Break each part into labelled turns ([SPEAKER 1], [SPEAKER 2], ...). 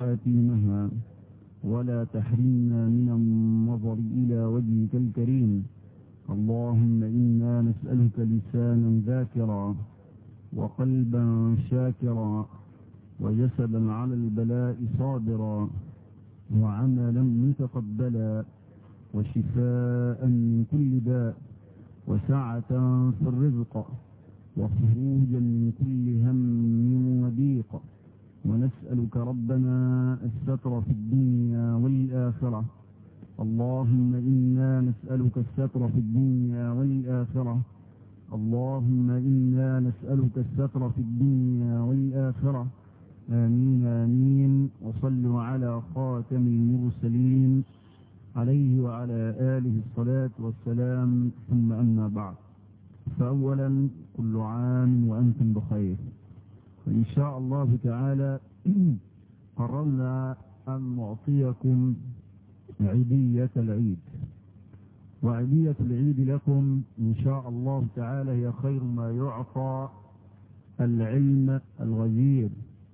[SPEAKER 1] خواتيمها ولا تحرمنا من النظر إلى وجهك الكريم اللهم إنا نسألك لسانا ذاكرا وقلبا شاكرا وجسدا على البلاء صابرا وعملا متقبلا وشفاء من كل داء وسعة في الرزق وخروجا من كل هم وضيق ونسألك ربنا الستر في الدنيا والآخرة اللهم إنا نسألك الستر في الدنيا والآخرة اللهم إنا نسألك الستر في الدنيا والآخرة آمين آمين وصلوا على خاتم المرسلين عليه وعلى آله الصلاة والسلام ثم أما بعد فأولا كل عام وأنتم بخير وإن شاء الله تعالى قررنا أن نعطيكم عيدية العيد وعيدية العيد لكم إن شاء الله تعالى هي خير ما يعطى العلم الغزير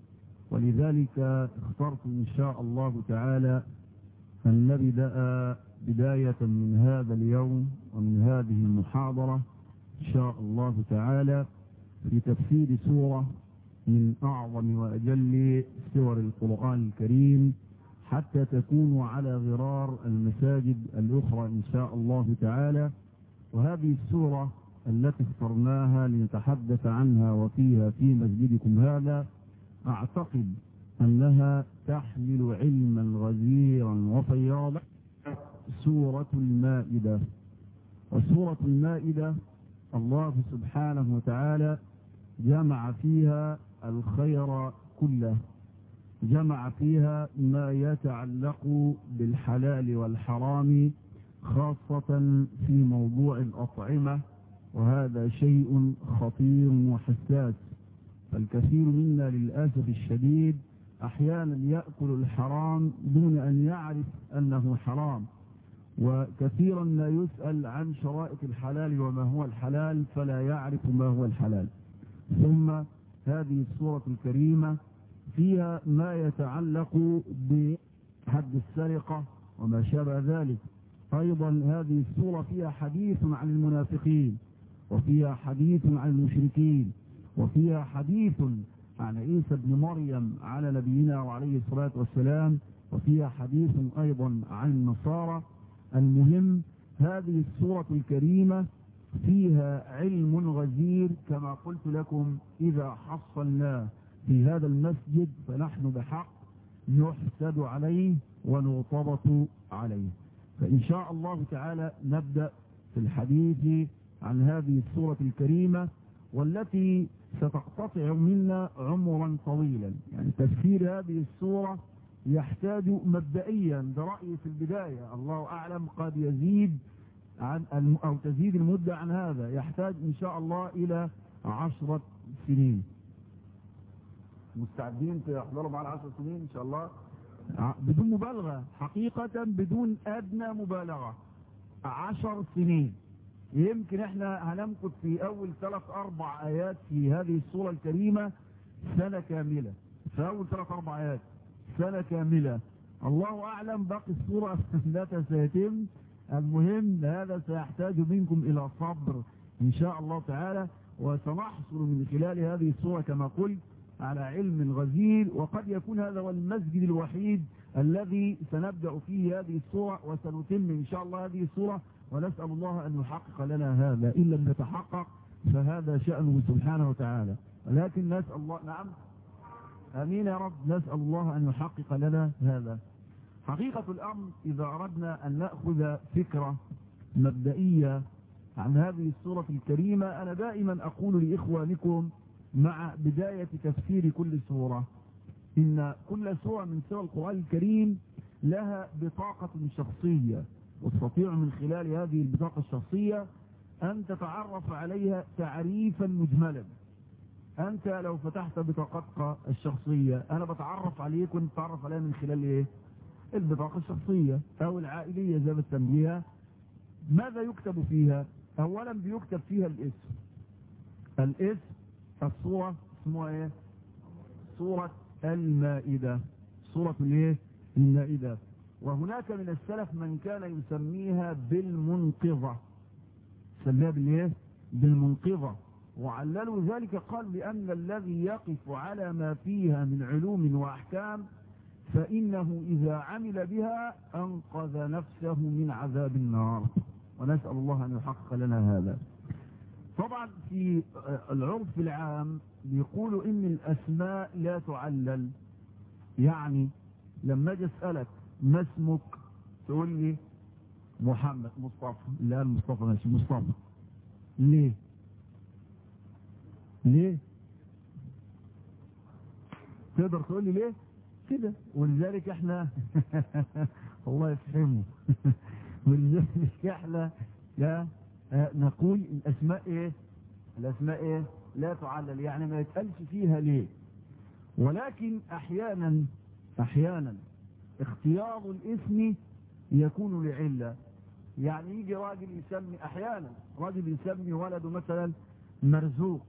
[SPEAKER 1] ولذلك اخترت إن شاء الله تعالى أن نبدأ بداية من هذا اليوم ومن هذه المحاضرة إن شاء الله تعالى في تفسير سورة من أعظم وأجل سور القرآن الكريم حتى تكونوا على غرار المساجد الأخرى إن شاء الله تعالى وهذه السورة التي اخترناها لنتحدث عنها وفيها في مسجدكم هذا أعتقد أنها تحمل علما غزيرا وفياضا سورة المائدة وسورة المائدة الله سبحانه وتعالى جمع فيها الخير كله جمع فيها ما يتعلق بالحلال والحرام خاصة في موضوع الأطعمة وهذا شيء خطير وحساس فالكثير منا للأسف الشديد أحيانا يأكل الحرام دون أن يعرف أنه حرام وكثيرا ما يسأل عن شرائط الحلال وما هو الحلال فلا يعرف ما هو الحلال ثم هذه السورة الكريمة فيها ما يتعلق بحد السرقة وما شابه ذلك أيضا هذه السورة فيها حديث عن المنافقين وفيها حديث عن المشركين وفيها حديث عن عيسى بن مريم على نبينا وعليه الصلاة والسلام وفيها حديث أيضا عن النصارى المهم هذه السورة الكريمة فيها علم غزير كما قلت لكم إذا حصلناه في هذا المسجد فنحن بحق نحسد عليه ونغتبط عليه فإن شاء الله تعالى نبدأ في الحديث عن هذه السورة الكريمة والتي ستقتطع منا عمرا طويلا يعني تفسير هذه السورة يحتاج مبدئيا برأيي في البداية الله أعلم قد يزيد عن أو تزيد المدة عن هذا يحتاج إن شاء الله إلى عشرة سنين مستعدين تحضروا معنا عشر سنين إن شاء الله بدون مبالغة حقيقة بدون أدنى مبالغة عشر سنين يمكن احنا هنمكث في أول ثلاث أربع آيات في هذه السورة الكريمة سنة كاملة في أول ثلاث أربع آيات سنة كاملة الله أعلم باقي السورة متى سيتم المهم هذا سيحتاج منكم إلى صبر إن شاء الله تعالى وسنحصل من خلال هذه السورة كما قلت على علم غزير وقد يكون هذا هو المسجد الوحيد الذي سنبدأ فيه هذه السورة وسنتم إن شاء الله هذه السورة ونسأل الله أن يحقق لنا هذا إن لم يتحقق فهذا شأنه سبحانه وتعالى ولكن نسأل الله نعم أمين يا رب نسأل الله أن يحقق لنا هذا حقيقة الأمر إذا أردنا أن نأخذ فكرة مبدئية عن هذه السورة الكريمة أنا دائما أقول لإخوانكم مع بداية تفسير كل سورة إن كل سورة من سور القرآن الكريم لها بطاقة شخصية وتستطيع من خلال هذه البطاقة الشخصية أن تتعرف عليها تعريفا مجملا أنت لو فتحت بطاقتك الشخصية أنا بتعرف عليك وانت تتعرف عليها من خلال إيه البطاقة الشخصية أو العائلية زي ما تسميها ماذا يكتب فيها أولا بيكتب فيها الاسم الاسم الصورة اسمها إيه سورة المائدة سورة الايه المائدة وهناك من السلف من كان يسميها بالمنقذة سميها بالايه بالمنقذة وعللوا ذلك قال لأن الذي يقف على ما فيها من علوم وأحكام فإنه إذا عمل بها أنقذ نفسه من عذاب النار ونسأل الله أن يحقق لنا هذا طبعا في العرف العام بيقولوا إن الأسماء لا تعلل يعني لما أجي أسألك ما اسمك تقول لي محمد مصطفى لا المصطفى ماشي مصطفى ليه ليه تقدر تقول لي ليه كده ولذلك احنا الله يفهمه ولذلك احنا لا نقول الاسماء ايه الاسماء ايه لا تعلل يعني ما يتقالش فيها ليه ولكن احيانا احيانا اختيار الاسم يكون لعلة يعني يجي راجل يسمي احيانا راجل يسمي ولده مثلا مرزوق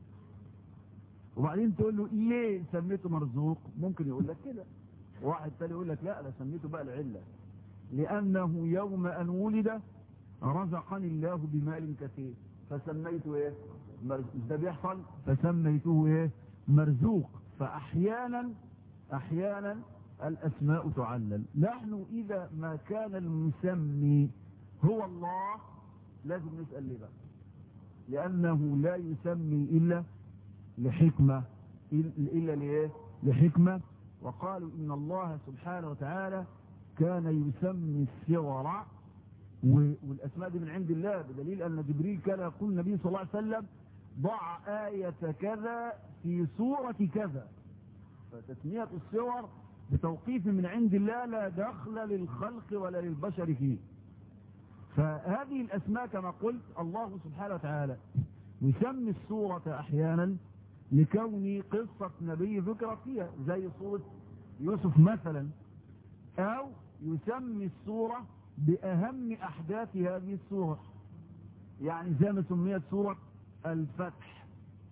[SPEAKER 1] وبعدين تقول له ليه سميته مرزوق ممكن يقول لك كده واحد تاني يقول لك لا انا سميته بقى العلة لانه يوم ان ولد رزقني الله بمال كثير فسميته ايه مرزوق ده بيحصل فسميته ايه مرزوق فاحيانا احيانا الاسماء تعلل نحن اذا ما كان المسمي هو الله لازم نسأل ليه بقى لانه لا يسمي الا لحكمة إلا لإيه؟ لحكمة وقالوا إن الله سبحانه وتعالى كان يسمي السور والأسماء دي من عند الله بدليل أن جبريل كان يقول النبي صلى الله عليه وسلم ضع آية كذا في سورة كذا فتسمية السور بتوقيف من عند الله لا دخل للخلق ولا للبشر فيه فهذه الأسماء كما قلت الله سبحانه وتعالى يسمي السورة أحيانا لكون قصة نبي ذكرت فيها زي صورة يوسف مثلا او يسمي السورة باهم احداث هذه السورة يعني زي ما سميت سورة الفتح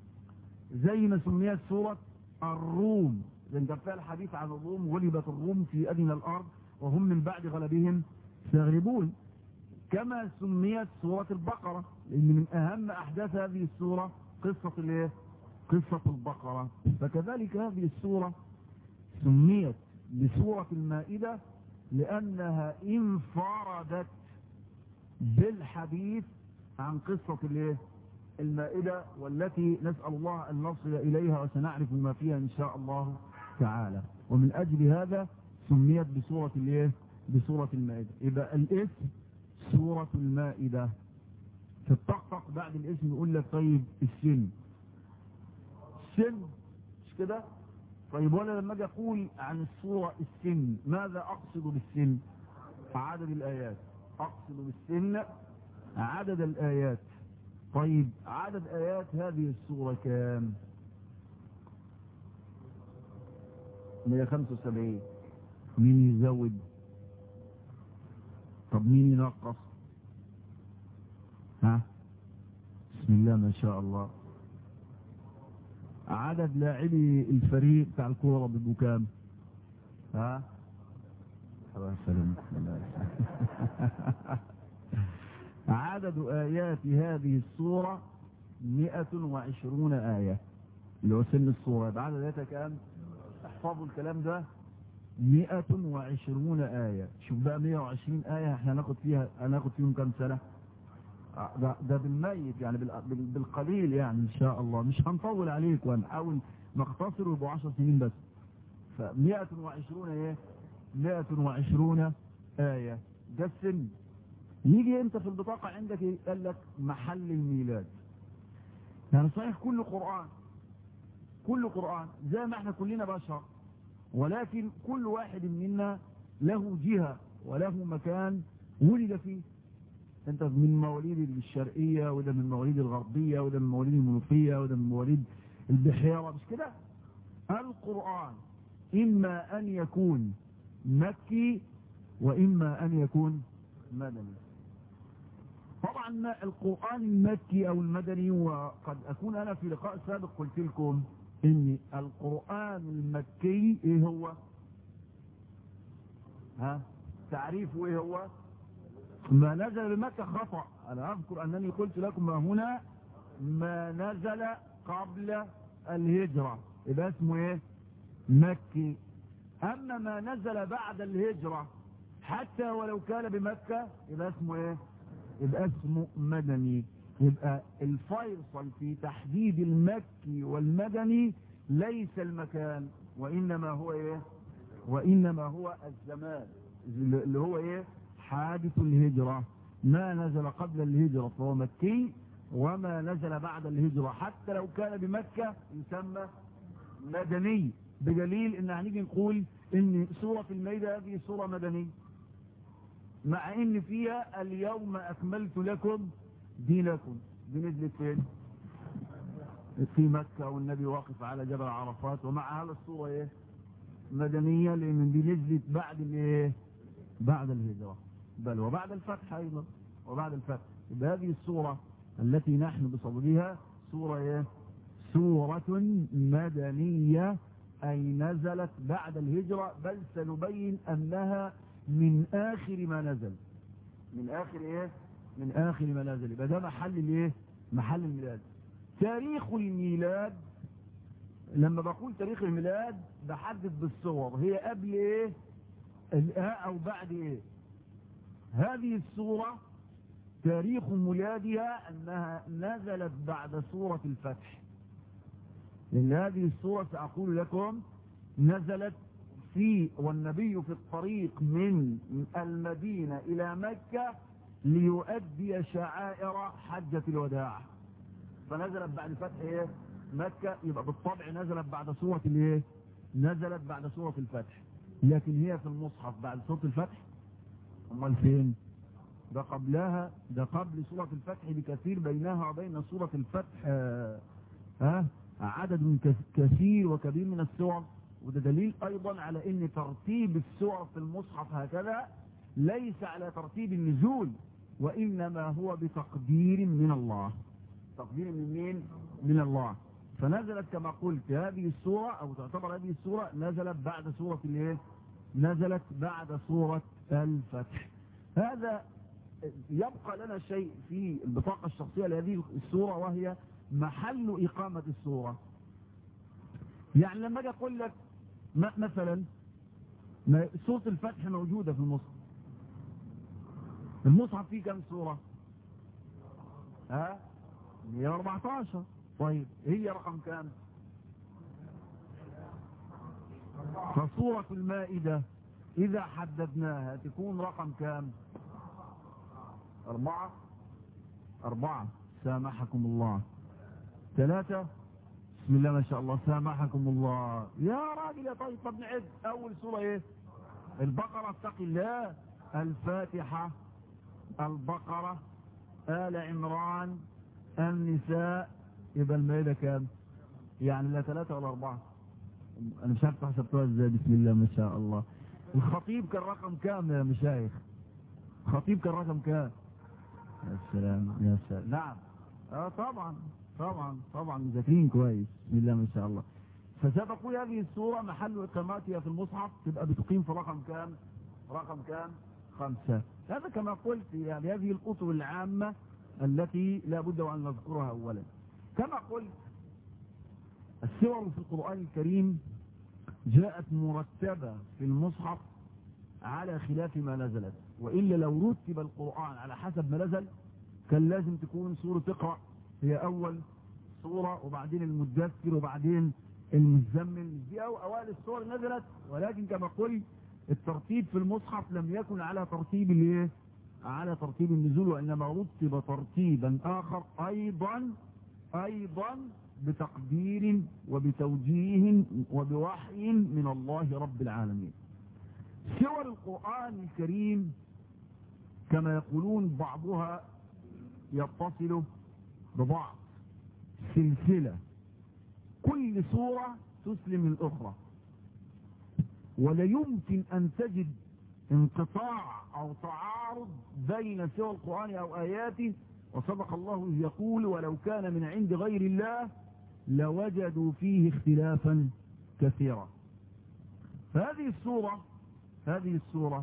[SPEAKER 1] زي ما سميت سورة الروم لان كان فيها الحديث عن الروم غلبت الروم في ادنى الارض وهم من بعد غلبهم سيغلبون كما سميت سورة البقرة لان من اهم احداث هذه السورة قصة الايه قصة البقرة فكذلك هذه السورة سميت بسورة المائدة لأنها انفردت بالحديث عن قصة الايه المائدة والتي نسأل الله أن نصل إليها وسنعرف ما فيها إن شاء الله تعالى ومن أجل هذا سميت بسورة الايه بسورة المائدة يبقى الاسم سورة المائدة تتطقق بعد الاسم يقول لك طيب السن السن مش كده طيب وانا لما اجي اقول عن الصورة السن ماذا اقصد بالسن عدد الايات اقصد بالسن عدد الايات طيب عدد ايات هذه الصورة كام 175 مين يزود طب مين ينقص ها بسم الله ما شاء الله عدد لاعبي الفريق بتاع الكوره بيبقوا كام ها سلام عدد آيات هذه السورة 120 آية اللي هو سن السورة عدد آياتها كام احفظوا الكلام ده 120 آية شوف بقى 120 آية احنا هناخد فيها هناخد فيهم كام سنة ده, ده بالميت يعني بالقليل يعني ان شاء الله مش هنطول عليك وهنحاول نختصر ويبقوا 10 سنين بس ف 120 ايه 120 آية ده السن يجي انت في البطاقة عندك ايه قال لك محل الميلاد يعني صحيح كل قرآن كل قرآن زي ما احنا كلنا بشر ولكن كل واحد منا له جهة وله مكان ولد فيه انت من مواليد الشرقية وده من مواليد الغربية وده من مواليد المنوفية وده من مواليد البحيرة مش كده القرآن إما أن يكون مكي وإما أن يكون مدني طبعا القرآن المكي أو المدني وقد أكون أنا في لقاء سابق قلت لكم إن القرآن المكي إيه هو ها تعريفه ايه هو ما نزل بمكة خطأ انا اذكر انني قلت لكم ما هنا ما نزل قبل الهجرة يبقى اسمه ايه مكي اما ما نزل بعد الهجرة حتى ولو كان بمكة يبقى اسمه ايه يبقى اسمه مدني يبقى الفيصل في تحديد المكي والمدني ليس المكان وإنما هو إيه وإنما هو الزمان اللي هو إيه حادث الهجرة ما نزل قبل الهجرة فهو مكي وما نزل بعد الهجرة حتى لو كان بمكة يسمى مدني بدليل ان هنيجي نقول ان سورة الميدة هذه سورة مدنية مع ان فيها اليوم اكملت لكم دينكم دي نزلت فين في مكة والنبي واقف على جبل عرفات ومع هذا الصورة ايه مدنية لان دي نزلت بعد الايه بعد الهجرة بل وبعد الفتح ايضا وبعد الفتح يبقى هذه الصورة التي نحن بصددها سورة ايه سورة مدنية اي نزلت بعد الهجرة بل سنبين انها من اخر ما نزل من اخر ايه من اخر ما نزل يبقى ده محل الايه محل الميلاد تاريخ الميلاد لما بقول تاريخ الميلاد بحدد بالصور هي قبل ايه او بعد ايه هذه الصورة تاريخ ميلادها انها نزلت بعد سورة الفتح لان هذه الصورة ساقول لكم نزلت في والنبي في الطريق من المدينة الى مكة ليؤدي شعائر حجة الوداع فنزلت بعد فتح ايه مكة يبقى بالطبع نزلت بعد سورة الايه نزلت بعد سورة الفتح لكن هي في المصحف بعد سورة الفتح امال فين ده قبلها ده قبل سورة الفتح بكثير بينها وبين سورة الفتح ها آه عدد كثير وكبير من السور وده دليل ايضا على ان ترتيب السور في المصحف هكذا ليس على ترتيب النزول وانما هو بتقدير من الله تقدير من مين من الله فنزلت كما قلت هذه السورة او تعتبر هذه السورة نزلت بعد سورة الايه نزلت بعد سورة الفتح هذا يبقى لنا شيء في البطاقة الشخصية لهذه السورة وهي محل إقامة السورة يعني لما اجي اقول لك مثلا سورة الفتح موجودة في المصحف المصحف فيه كم سورة ها 114 طيب هي رقم كام فصورة المائدة إذا حددناها تكون رقم كام أربعة أربعة سامحكم الله ثلاثة بسم الله ما شاء الله سامحكم الله يا راجل يا طيب طب نعد أول سورة إيه البقرة اتق الله الفاتحة البقرة آل عمران النساء يبقى المائدة كام يعني لا ثلاثة ولا أربعة أنا مش عارف حسبتوها ازاي بسم الله ما شاء الله الخطيب كان رقم كام يا مشايخ الخطيب كان رقم كام يا سلام يا سلام نعم اه طبعا طبعا طبعا مذاكرين كويس بسم الله ما شاء الله فسبقوا هذه السورة محل إقاماتها في المصحف تبقى بتقيم في رقم كام رقم كام خمسة هذا كما قلت يعني هذه الأطر العامة التي لا بد وأن نذكرها أولا كما قلت السور في القرآن الكريم جاءت مرتبة في المصحف على خلاف ما نزلت وإلا لو رتب القرآن على حسب ما نزل كان لازم تكون سورة اقرأ هي أول سورة وبعدين المدثر وبعدين المزمل دي أو أوائل السور نزلت ولكن كما قلت الترتيب في المصحف لم يكن على ترتيب الايه على ترتيب النزول وإنما رتب ترتيبا آخر أيضا أيضا بتقدير وبتوجيه وبوحي من الله رب العالمين سور القرآن الكريم كما يقولون بعضها يتصل ببعض سلسلة كل سورة تسلم الأخرى ولا يمكن أن تجد انقطاع أو تعارض بين سور القرآن أو آياته وصدق الله يقول ولو كان من عند غير الله لوجدوا فيه اختلافا كثيرا فهذه السورة هذه السورة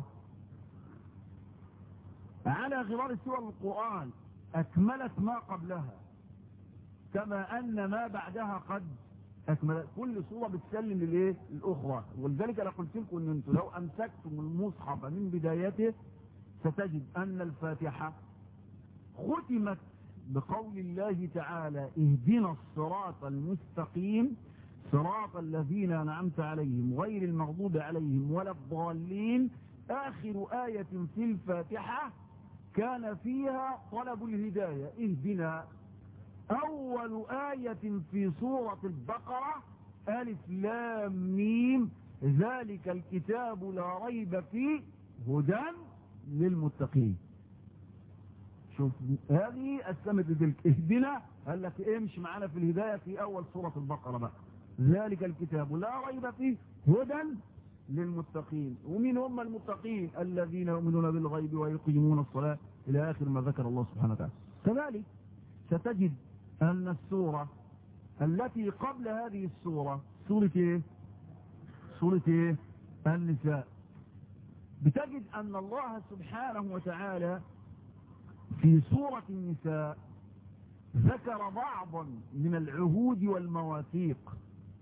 [SPEAKER 1] على غرار سور القرآن أكملت ما قبلها كما أن ما بعدها قد أكملت كل سورة بتسلم للإيه؟ الأخرى ولذلك أنا قلت لكم أن أنتم لو أمسكتم المصحف من بدايته ستجد أن الفاتحة ختمت بقول الله تعالى اهدنا الصراط المستقيم صراط الذين أنعمت عليهم غير المغضوب عليهم ولا الضالين آخر آية في الفاتحة كان فيها طلب الهداية اهدنا أول آية في سورة البقرة ألف لام ميم ذلك الكتاب لا ريب فيه هدى للمتقين شوف هذه قسمت تلك اهدنا قال لك امشي معانا في الهداية في أول سورة البقرة بقى ذلك الكتاب لا ريب فيه هدى للمتقين ومين هم المتقين الذين يؤمنون بالغيب ويقيمون الصلاة إلى آخر ما ذكر الله سبحانه وتعالى كذلك ستجد أن السورة التي قبل هذه السورة سورة إيه؟ سورة إيه؟ النساء بتجد أن الله سبحانه وتعالى في سورة النساء ذكر بعضا من العهود والمواثيق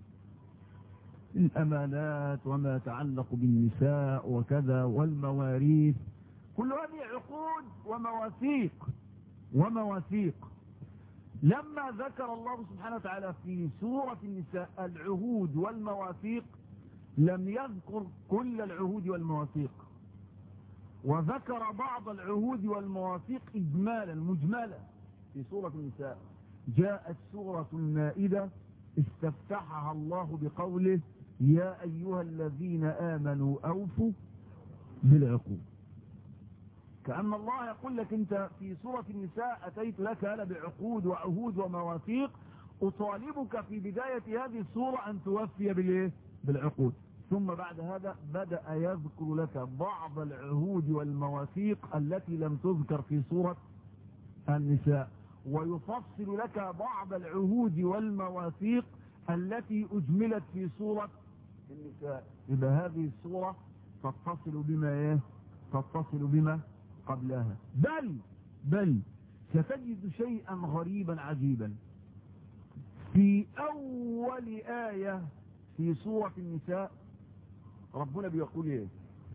[SPEAKER 1] الأمانات وما يتعلق بالنساء وكذا والمواريث كل هذه عقود ومواثيق ومواثيق لما ذكر الله سبحانه وتعالى في سورة النساء العهود والمواثيق لم يذكر كل العهود والمواثيق وذكر بعض العهود والمواثيق إجمالا مجملا في سورة النساء جاءت سورة المائدة استفتحها الله بقوله يا أيها الذين آمنوا أوفوا بالعقود كأن الله يقول لك أنت في سورة النساء أتيت لك أنا بعقود وعهود ومواثيق أطالبك في بداية هذه السورة أن توفي بالإيه؟ بالعقود ثم بعد هذا بدأ يذكر لك بعض العهود والمواثيق التي لم تذكر في سورة النساء ويفصل لك بعض العهود والمواثيق التي أجملت في سورة النساء إذا هذه السورة تتصل بما إيه؟ تتصل بما قبلها بل بل ستجد شيئا غريبا عجيبا في أول آية في سورة النساء ربنا بيقول ايه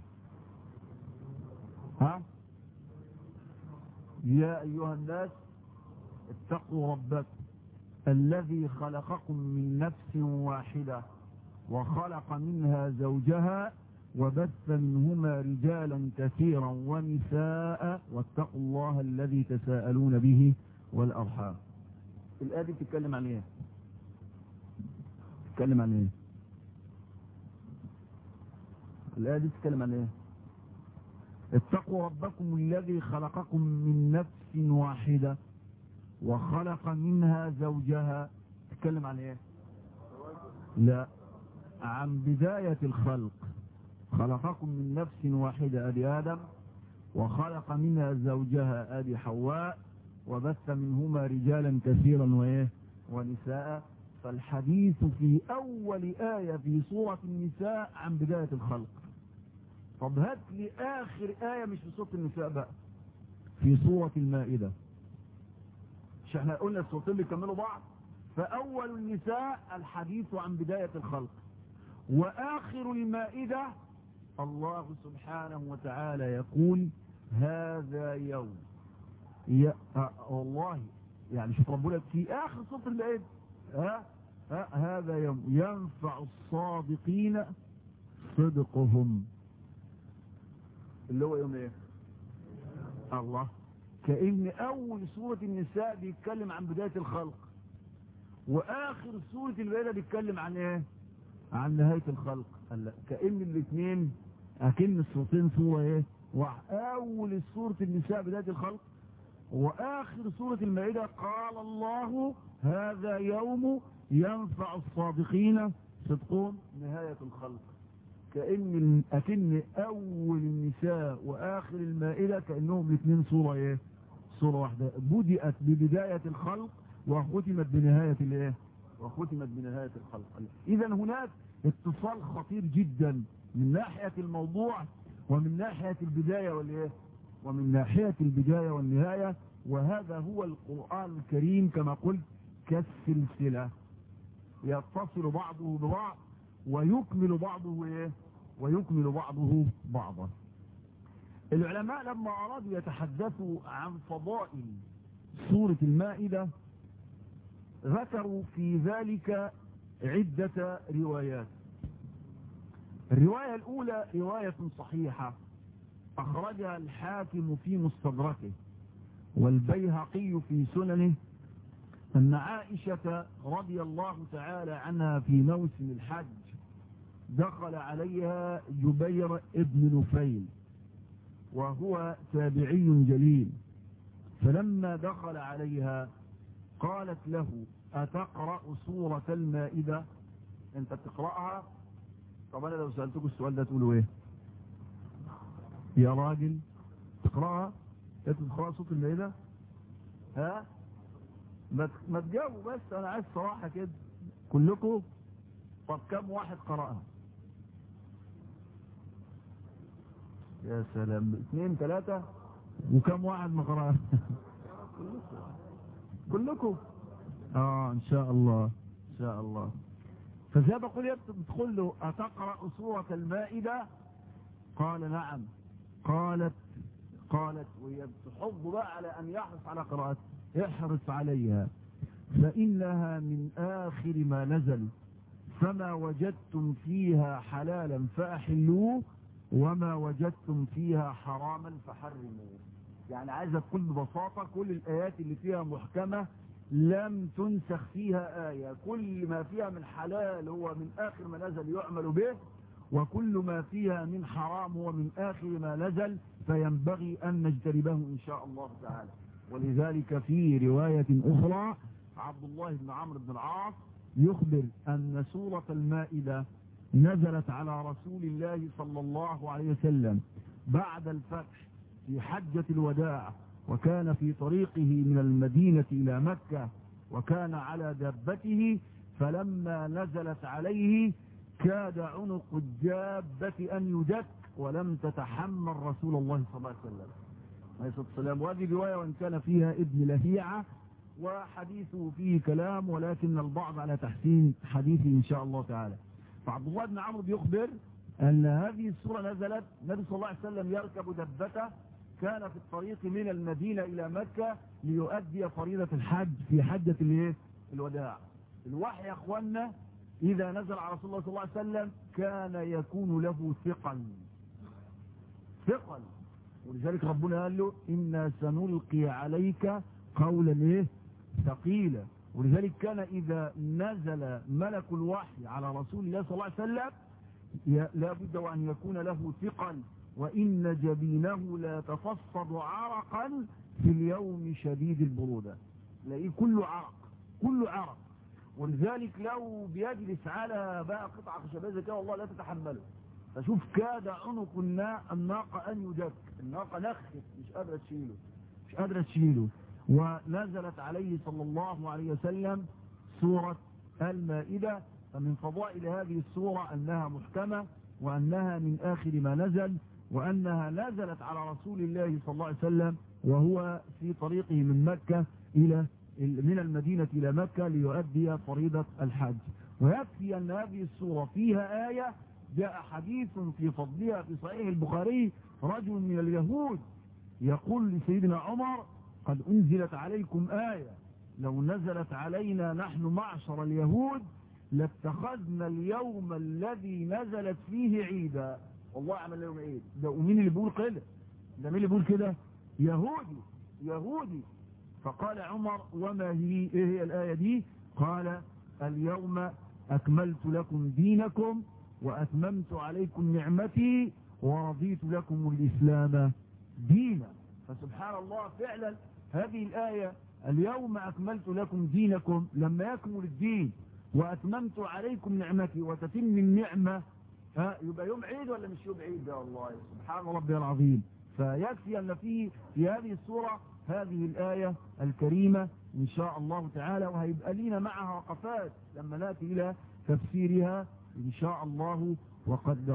[SPEAKER 1] ها يا أيها الناس اتقوا ربكم الذي خلقكم من نفس واحدة وخلق منها زوجها وبث منهما رجالا كثيرا ونساء واتقوا الله الذي تساءلون به والأرحام الآية دي بتتكلم عن ايه بتتكلم عن ايه الآية دي بتتكلم عن ايه اتقوا ربكم الذي خلقكم من نفس واحدة وخلق منها زوجها تتكلم عن ايه لا عن بداية الخلق خلقكم من نفس واحدة أدي آدم وخلق منها زوجها أدي حواء وبث منهما رجالا كثيرا وإيه ونساء فالحديث في أول آية في سورة النساء عن بداية الخلق طب هات لي آخر آية مش في سورة النساء بقى في سورة المائدة مش احنا قلنا السورتين بيكملوا بعض فأول النساء الحديث عن بداية الخلق وآخر المائدة الله سبحانه وتعالى يقول هذا يوم يا آه والله يعني شوف ربنا في آخر سورة المائدة ها ها هذا يوم ينفع الصادقين صدقهم اللي هو يوم ايه الله كأن أول سورة النساء بيتكلم عن بداية الخلق وآخر سورة البيضة بيتكلم عن ايه عن نهاية الخلق هلا كأن الاثنين أكن السورتين سورة ايه وأول سورة النساء بداية الخلق وآخر سورة المائدة قال الله هذا يوم ينفع الصادقين صدقهم نهاية الخلق كأن أكن أول النساء وآخر المائدة كأنهم الاثنين صورة ايه صورة واحدة بدأت ببداية الخلق وختمت بنهاية الايه وختمت بنهاية الخلق اذا هناك اتصال خطير جدا من ناحية الموضوع ومن ناحية البداية والإيه ومن ناحية البداية والنهاية وهذا هو القرآن الكريم كما قلت كالسلسلة يتصل بعضه ببعض ويكمل بعضه إيه ويكمل بعضه بعضا العلماء لما أرادوا يتحدثوا عن فضائل سورة المائدة ذكروا في ذلك عدة روايات الرواية الأولى رواية صحيحة أخرجها الحاكم في مستدركه والبيهقي في سننه أن عائشة رضي الله تعالى عنها في موسم الحج دخل عليها جبير ابن نفيل وهو تابعي جليل فلما دخل عليها قالت له أتقرأ سورة المائدة انت بتقرأها طب انا لو سألتك السؤال ده تقولوا ايه يا راجل تقرأها انت تقرأ سورة المائدة ها ما تجاوبوا بس انا عايز صراحة كده كلكم طب كم واحد قرأها يا سلام اثنين ثلاثة وكم واحد ما قرأها كلكم اه ان شاء الله ان شاء الله فزي بقول تدخل له اتقرأ سورة المائدة قال نعم قالت قالت وهي بتحض بقى على ان يحرص على قراءتها احرص عليها فإنها من آخر ما نزل فما وجدتم فيها حلالا فأحلوه وما وجدتم فيها حراما فحرموه يعني عايزة بكل بساطة كل الآيات اللي فيها محكمة لم تنسخ فيها آية كل ما فيها من حلال هو من آخر ما نزل يعمل به وكل ما فيها من حرام هو من آخر ما نزل فينبغي أن نجتنبه إن شاء الله تعالى ولذلك في رواية أخرى عبد الله بن عمرو بن العاص يخبر أن سورة المائدة نزلت على رسول الله صلى الله عليه وسلم بعد الفتح في حجة الوداع وكان في طريقه من المدينة إلى مكة وكان على دابته فلما نزلت عليه كاد عنق الدابة أن يدك ولم تتحمل رسول الله صلى الله عليه وسلم عليه الصلاة والسلام وهذه رواية وإن كان فيها ابن لهيعة وحديثه فيه كلام ولكن البعض على تحسين حديثه إن شاء الله تعالى فعبد الله بن عمرو بيخبر أن هذه السورة نزلت النبي صلى الله عليه وسلم يركب دبته كان في الطريق من المدينة إلى مكة ليؤدي فريضة الحج في حجة الايه الوداع الوحي يا أخوانا إذا نزل على رسول الله صلى الله عليه وسلم كان يكون له ثقل ثقل ولذلك ربنا قال له إنا سنلقي عليك قولا إيه ثقيلا ولذلك كان إذا نزل ملك الوحي على رسول الله صلى الله عليه وسلم لا بد وأن يكون له ثقل وإن جبينه لا تفصد عرقا في اليوم شديد البرودة لاقيه كله عرق كله عرق ولذلك لو بيجلس على بقى قطعة خشبية زي كده والله لا تتحمله فشوف كاد عنق الناقة أن يدك الناقة نخت مش قادرة تشيله مش قادرة تشيله ونزلت عليه صلى الله عليه وسلم سورة المائدة فمن فضائل هذه السورة أنها محكمة وأنها من آخر ما نزل وأنها نزلت على رسول الله صلى الله عليه وسلم وهو في طريقه من مكة إلى من المدينة إلى مكة ليؤدي فريضة الحج ويكفي أن هذه السورة فيها آية جاء حديث في فضلها في صحيح البخاري رجل من اليهود يقول لسيدنا عمر قد أنزلت عليكم آية لو نزلت علينا نحن معشر اليهود لاتخذنا اليوم الذي نزلت فيه عيدا والله عمل لهم عيد ده ومين اللي بيقول كده ده مين اللي بيقول كده يهودي يهودي فقال عمر وما هي ايه هي الآية دي قال اليوم أكملت لكم دينكم وأتممت عليكم نعمتي ورضيت لكم الإسلام دينا فسبحان الله فعلا هذه الآية اليوم أكملت لكم دينكم لما يكمل الدين وأتممت عليكم نعمتي وتتم النعمة ها يبقى يوم عيد ولا مش يوم عيد يا الله سبحان ربي العظيم فيكفي أن في في هذه السورة هذه الآية الكريمة إن شاء الله تعالى وهيبقى لنا معها وقفات لما نأتي إلى تفسيرها إن شاء الله وقدر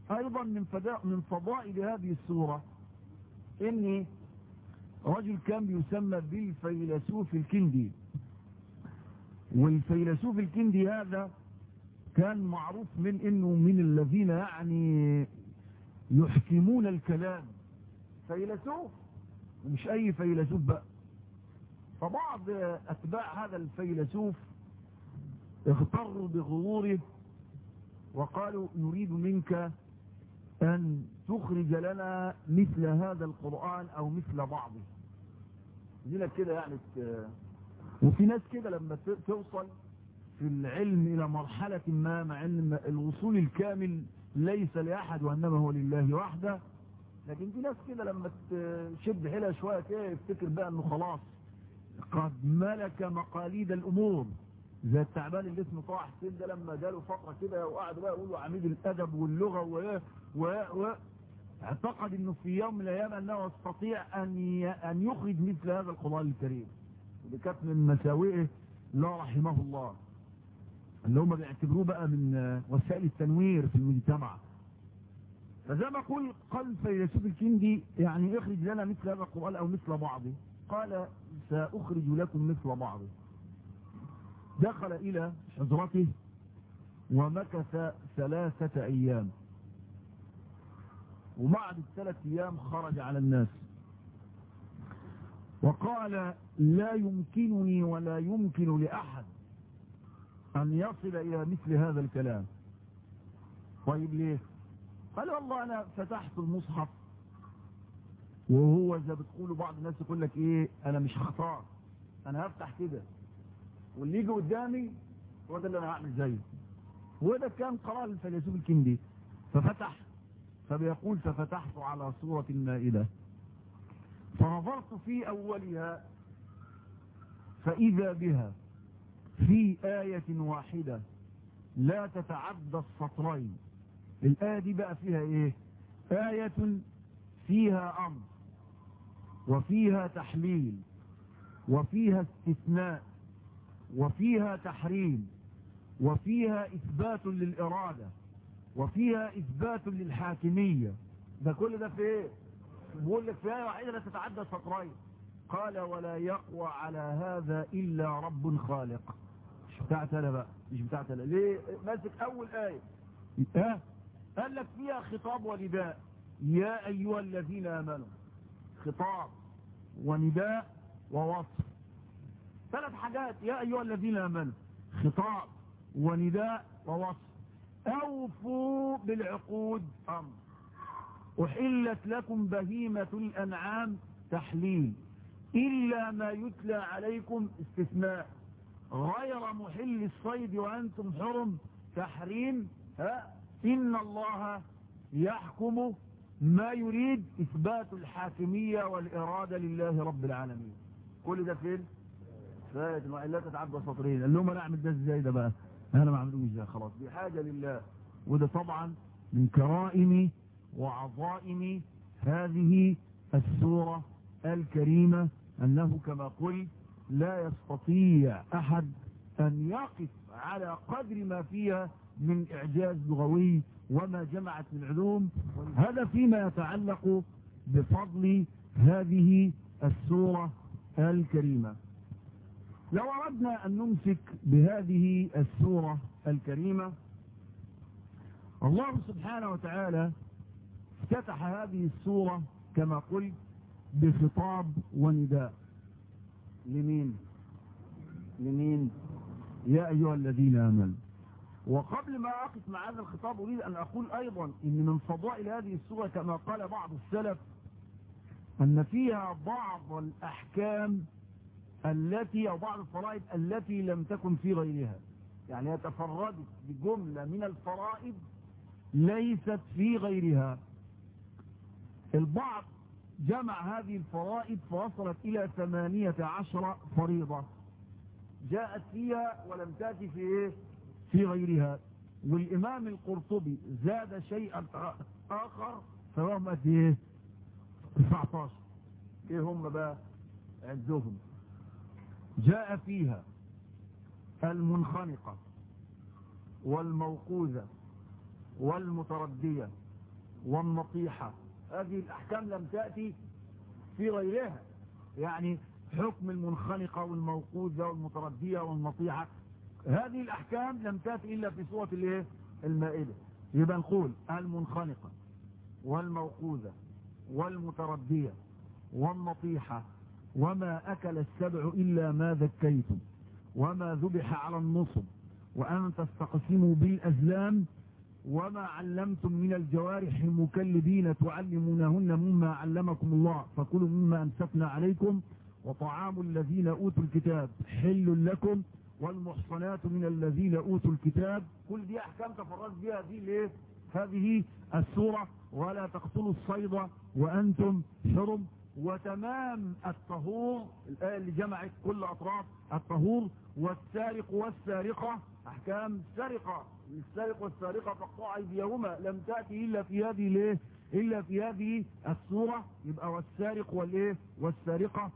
[SPEAKER 1] ايضا من فضاء من فضائل هذه السورة ان رجل كان بيسمى بالفيلسوف الكندي والفيلسوف الكندي هذا كان معروف من انه من الذين يعني يحكمون الكلام فيلسوف ومش اي فيلسوف بقى فبعض اتباع هذا الفيلسوف اغتروا بغروره وقالوا نريد منك ان تخرج لنا مثل هذا القرآن او مثل بعضه لك كده يعني وفي ناس كده لما توصل في العلم الى مرحلة ما مع ان الوصول الكامل ليس لاحد وانما هو لله وحده لكن في ناس كده لما تشد حيلها شوية كده يفتكر بقى انه خلاص قد ملك مقاليد الامور زي التعبان اللي اسمه طه حسين ده لما جاله فترة كده وقعدوا بقى يقولوا عميد الادب واللغة و و و اعتقد انه في يوم من الايام انه يستطيع ان ان يخرج مثل هذا القرآن الكريم ودي كانت من مساوئه لا رحمه الله اللي هم بيعتبروه بقى من وسائل التنوير في المجتمع فزي ما قل قال فيلسوف الكندي يعني اخرج لنا مثل هذا القرآن او مثل بعضه قال سأخرج لكم مثل بعضه دخل الى حجرته ومكث ثلاثة ايام وبعد الثلاث ايام خرج على الناس وقال لا يمكنني ولا يمكن لأحد أن يصل إلى مثل هذا الكلام طيب ليه قال والله أنا فتحت المصحف وهو زي بتقولوا بعض الناس يقول لك إيه أنا مش هختار أنا هفتح كده واللي يجي قدامي هو ده اللي أنا هعمل زيه وده كان قرار الفيلسوف الكندي ففتح فبيقول ففتحت على صورة المائدة فنظرت في أولها فإذا بها في آية واحدة لا تتعدى السطرين الآية دي بقى فيها إيه آية فيها أمر وفيها تحليل وفيها استثناء وفيها تحريم وفيها إثبات للإرادة وفيها إثبات للحاكمية ده كل ده في إيه بقول لك في آية واحدة لا تتعدى سطرين قال ولا يقوى على هذا إلا رب خالق مش بتاعت أنا بقى مش بتاعت أنا ليه ماسك أول آية ها قال لك فيها خطاب ونداء يا أيها الذين آمنوا خطاب ونداء ووصف ثلاث حاجات يا أيها الذين آمنوا خطاب ونداء ووصف أوفوا بالعقود أمر أحلت لكم بهيمة الأنعام تحليل إلا ما يتلى عليكم استثناء غير محل الصيد وأنتم حرم تحريم ها إن الله يحكم ما يريد إثبات الحاكمية والإرادة لله رب العالمين كل ده فين فايت لا تتعدى سطرين اللي هم نعمل ده ازاي ده بقى انا ما عملوش ازاي خلاص دي حاجة لله وده طبعا من كرائم وعظائم هذه السورة الكريمة أنه كما قلت لا يستطيع أحد أن يقف على قدر ما فيها من إعجاز لغوي وما جمعت من علوم هذا فيما يتعلق بفضل هذه السورة الكريمة لو أردنا أن نمسك بهذه السورة الكريمة الله سبحانه وتعالى افتتح هذه السورة كما قلت بخطاب ونداء لمين لمين يا أيها الذين آمنوا وقبل ما أقف مع هذا الخطاب أريد أن أقول أيضا إن من فضائل هذه السورة كما قال بعض السلف أن فيها بعض الأحكام التي أو بعض الفرائض التي لم تكن في غيرها يعني يتفردت بجملة من الفرائض ليست في غيرها البعض جمع هذه الفرائض فوصلت إلى ثمانية عشر فريضة جاءت فيها ولم تأتي في إيه؟ في غيرها والإمام القرطبي زاد شيئا آخر فهم قد إيه 19 إيه هم بقى عدهم جاء فيها المنخنقة والموقوذة والمتردية والنطيحة هذه الأحكام لم تأتي في غيرها يعني حكم المنخنقة والموقوذة والمتردية والنطيحة هذه الأحكام لم تأتي إلا في سورة الايه المائدة يبقى نقول المنخنقة والموقوذة والمتردية والنطيحة وما أكل السبع إلا ما ذكيتم وما ذبح على النصب وأن تستقسموا بالأزلام وما علمتم من الجوارح المكلبين تعلمونهن مما علمكم الله فكلوا مما أمسكنا عليكم وطعام الذين أوتوا الكتاب حل لكم والمحصنات من الذين أوتوا الكتاب كل دي أحكام تفرد بها دي ليه هذه السورة ولا تقتلوا الصيد وأنتم حرم وتمام الطهور الآية اللي جمعت كل أطراف الطهور والسارق والسارقة أحكام سرقة السارق والسارقة تقطع أيديهما لم تأتي إلا في هذه ليه إلا في هذه السورة يبقى والسارق والإيه والسارقة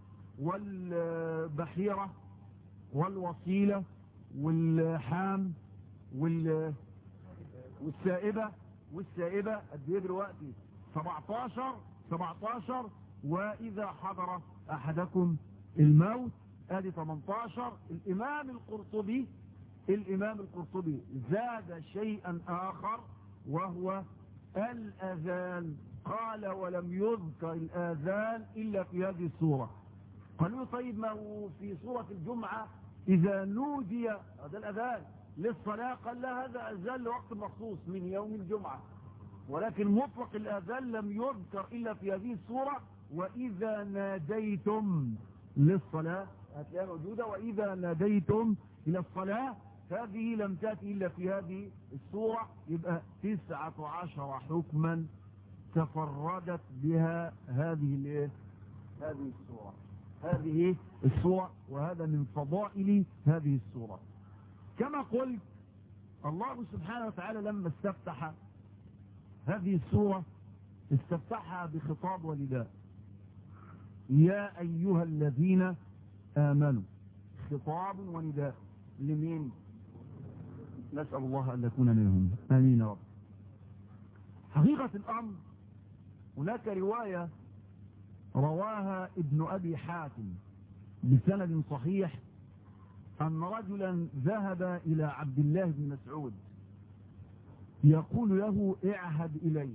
[SPEAKER 1] والبحيرة والوصيلة والحام وال والسائبة والسائبة قد ايه دلوقتي 17 17 واذا حضر احدكم الموت ادي 18 الامام القرطبي الامام القرطبي زاد شيئا اخر وهو الاذان قال ولم يذكر الاذان الا في هذه السورة قالوا طيب ما هو في سورة الجمعة اذا نودي هذا الاذان للصلاة قال لا هذا أذان لوقت مخصوص من يوم الجمعة ولكن مطلق الأذان لم يذكر إلا في هذه السورة وإذا ناديتم للصلاة هتلاقيها موجودة وإذا ناديتم إلى الصلاة هذه لم تأتي إلا في هذه السورة يبقى تسعة عشر حكما تفردت بها هذه هذه السورة هذه السورة وهذا من فضائل هذه السورة كما قلت الله سبحانه وتعالى لما استفتح هذه السورة استفتحها بخطاب ونداء يا أيها الذين آمنوا خطاب ونداء لمين نسأل الله أن نكون منهم آمين يا رب حقيقة الأمر هناك رواية رواها ابن أبي حاتم بسند صحيح أن رجلا ذهب إلى عبد الله بن مسعود يقول له اعهد إلي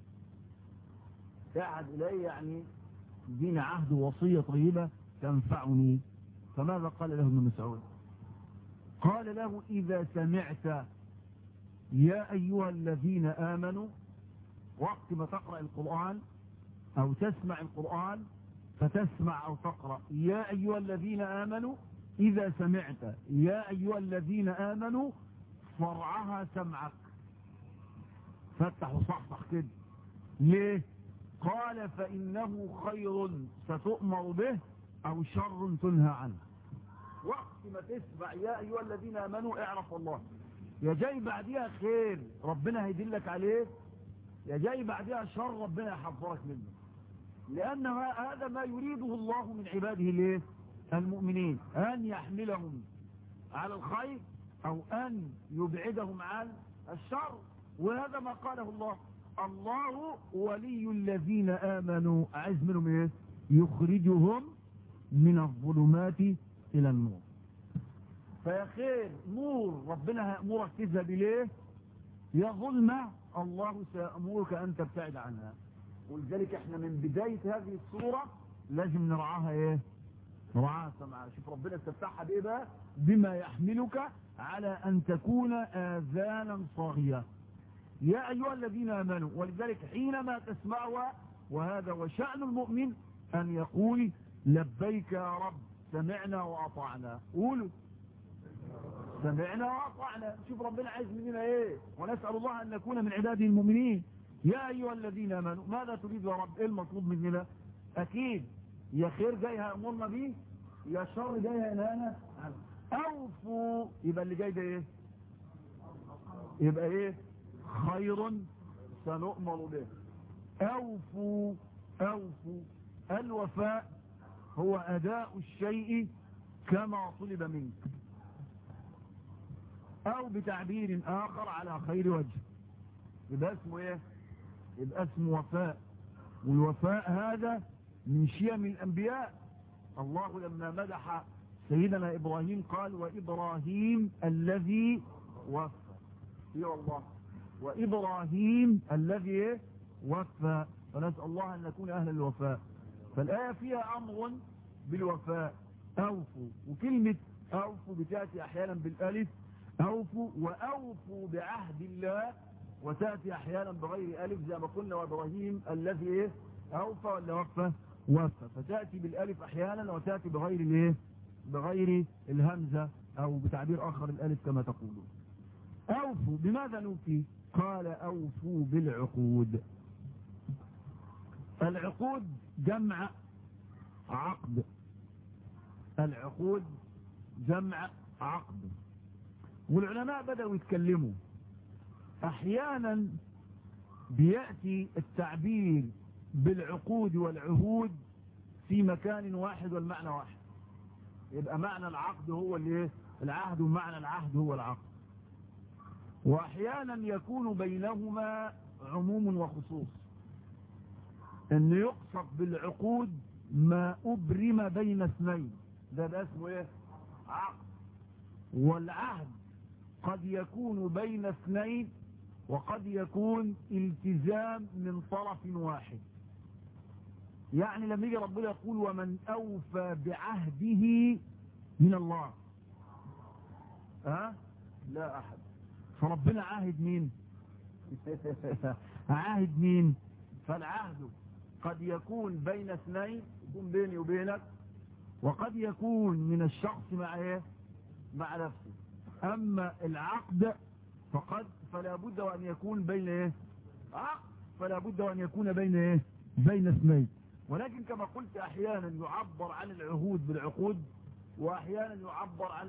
[SPEAKER 1] اعهد إلي يعني دين عهد وصية طيبة تنفعني فماذا قال له ابن مسعود قال له إذا سمعت يا أيها الذين آمنوا وقت ما تقرأ القرآن أو تسمع القرآن فتسمع أو تقرأ يا أيها الذين آمنوا إذا سمعت يا أيها الذين آمنوا فرعها سمعك فتح وصحصح كده ليه قال فإنه خير ستؤمر به أو شر تنهى عنه وقت ما تسمع يا أيها الذين آمنوا اعرف الله يا جاي بعدها خير ربنا هيدلك عليه يا جاي بعدها شر ربنا يحفظك منه لأن هذا ما يريده الله من عباده ليه المؤمنين أن يحملهم على الخير أو أن يبعدهم عن الشر وهذا ما قاله الله الله ولي الذين آمنوا عز منهم إيه يخرجهم من الظلمات إلى النور فيا خير نور ربنا هيأمرك تذهب إليه يا ظلمة الله سيأمرك أن تبتعد عنها ولذلك احنا من بداية هذه الصورة لازم نرعاها ايه نرعاها سمعها شوف ربنا استفتحها بايه بقى بما يحملك على ان تكون اذانا صاغية يا ايها الذين امنوا ولذلك حينما تسمعها وهذا وشأن المؤمن ان يقول لبيك يا رب سمعنا واطعنا قولوا سمعنا واطعنا شوف ربنا عايز مننا ايه ونسأل الله ان نكون من عباده المؤمنين يا ايها الذين امنوا ماذا تريد يا رب ايه المطلوب مننا اكيد يا خير جاي هامرنا بيه يا شر جاي هينهانا اوفوا يبقى اللي جاي ده ايه يبقى ايه خير سنؤمر به اوفوا اوفوا الوفاء هو اداء الشيء كما طلب منك او بتعبير اخر على خير وجه يبقى اسمه ايه يبقى اسمه وفاء والوفاء هذا من شيم الأنبياء الله لما مدح سيدنا إبراهيم قال وإبراهيم الذي وفى يا الله وإبراهيم الذي وفى فنسأل الله أن نكون أهل الوفاء فالآية فيها أمر بالوفاء أوفوا وكلمة أوفوا بتأتي أحيانا بالألف أوفوا وأوفوا بعهد الله وتأتي أحيانا بغير ألف زي ما قلنا وإبراهيم الذي إيه أوفى ولا وفى وفى فتأتي بالألف أحيانا وتأتي بغير الإيه بغير الهمزة أو بتعبير آخر الألف كما تقولون أوفوا بماذا نوفي قال أوفوا بالعقود العقود جمع عقد العقود جمع عقد والعلماء بدأوا يتكلموا احيانا بيأتي التعبير بالعقود والعهود في مكان واحد والمعنى واحد يبقى معنى العقد هو الايه العهد ومعنى العهد هو العقد واحيانا يكون بينهما عموم وخصوص ان يقصد بالعقود ما ابرم بين اثنين ده ده اسمه ايه عقد والعهد قد يكون بين اثنين وقد يكون التزام من طرف واحد يعني لما يجي ربنا يقول ومن اوفى بعهده من الله ها أه؟ لا احد فربنا عاهد مين عاهد مين فالعهد قد يكون بين اثنين يكون بيني وبينك وقد يكون من الشخص مع ايه مع نفسه اما العقد فقد فلا بد وان يكون بين ايه عقد فلا بد وان يكون بين ايه بين اثنين ولكن كما قلت احيانا يعبر عن العهود بالعقود واحيانا يعبر عن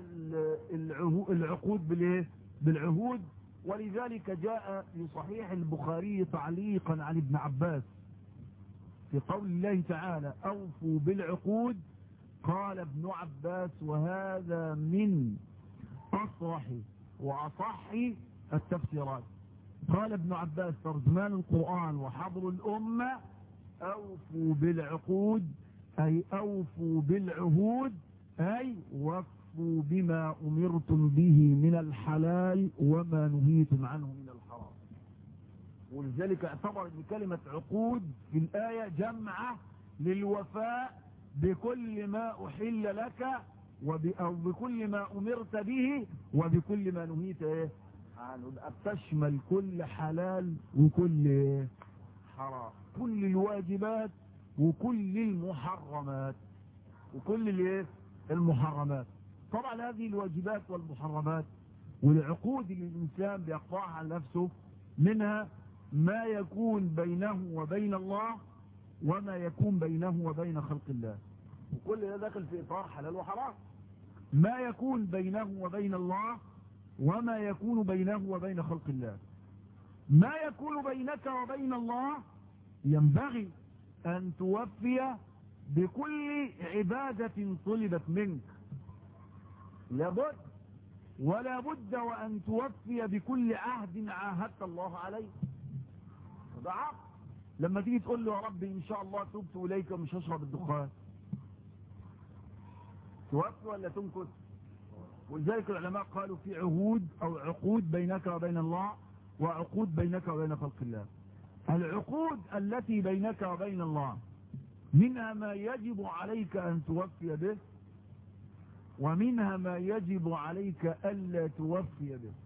[SPEAKER 1] العقود بالايه بالعهود ولذلك جاء في صحيح البخاري تعليقا عن ابن عباس في قول الله تعالى اوفوا بالعقود قال ابن عباس وهذا من اصرح واصح التفسيرات قال ابن عباس ترجمان القرآن وحبر الأمة أوفوا بالعقود أي أوفوا بالعهود أي وفوا بما أمرتم به من الحلال وما نهيتم عنه من الحرام ولذلك اعتبر ان كلمة عقود في الآية جمعة للوفاء بكل ما أحل لك وب أو بكل ما أمرت به وبكل ما نهيت إيه عنه بتشمل كل حلال وكل حرام كل الواجبات وكل المحرمات وكل الايه المحرمات طبعا هذه الواجبات والمحرمات والعقود اللي الإنسان بيقطعها عن نفسه منها ما يكون بينه وبين الله وما يكون بينه وبين خلق الله وكل ده داخل في إطار حلال وحرام ما يكون بينه وبين الله وما يكون بينه وبين خلق الله ما يكون بينك وبين الله ينبغي أن توفي بكل عبادة طلبت منك لابد ولا بد وأن توفي بكل عهد عاهدت الله عليه ده عقد لما تيجي تقول له يا رب إن شاء الله تبت إليك ومش هشرب الدخان توفي ولا تنكت ولذلك العلماء قالوا في عهود أو عقود بينك وبين الله وعقود بينك وبين خلق الله العقود التي بينك وبين الله منها ما يجب عليك أن توفي به ومنها ما يجب عليك ألا توفي به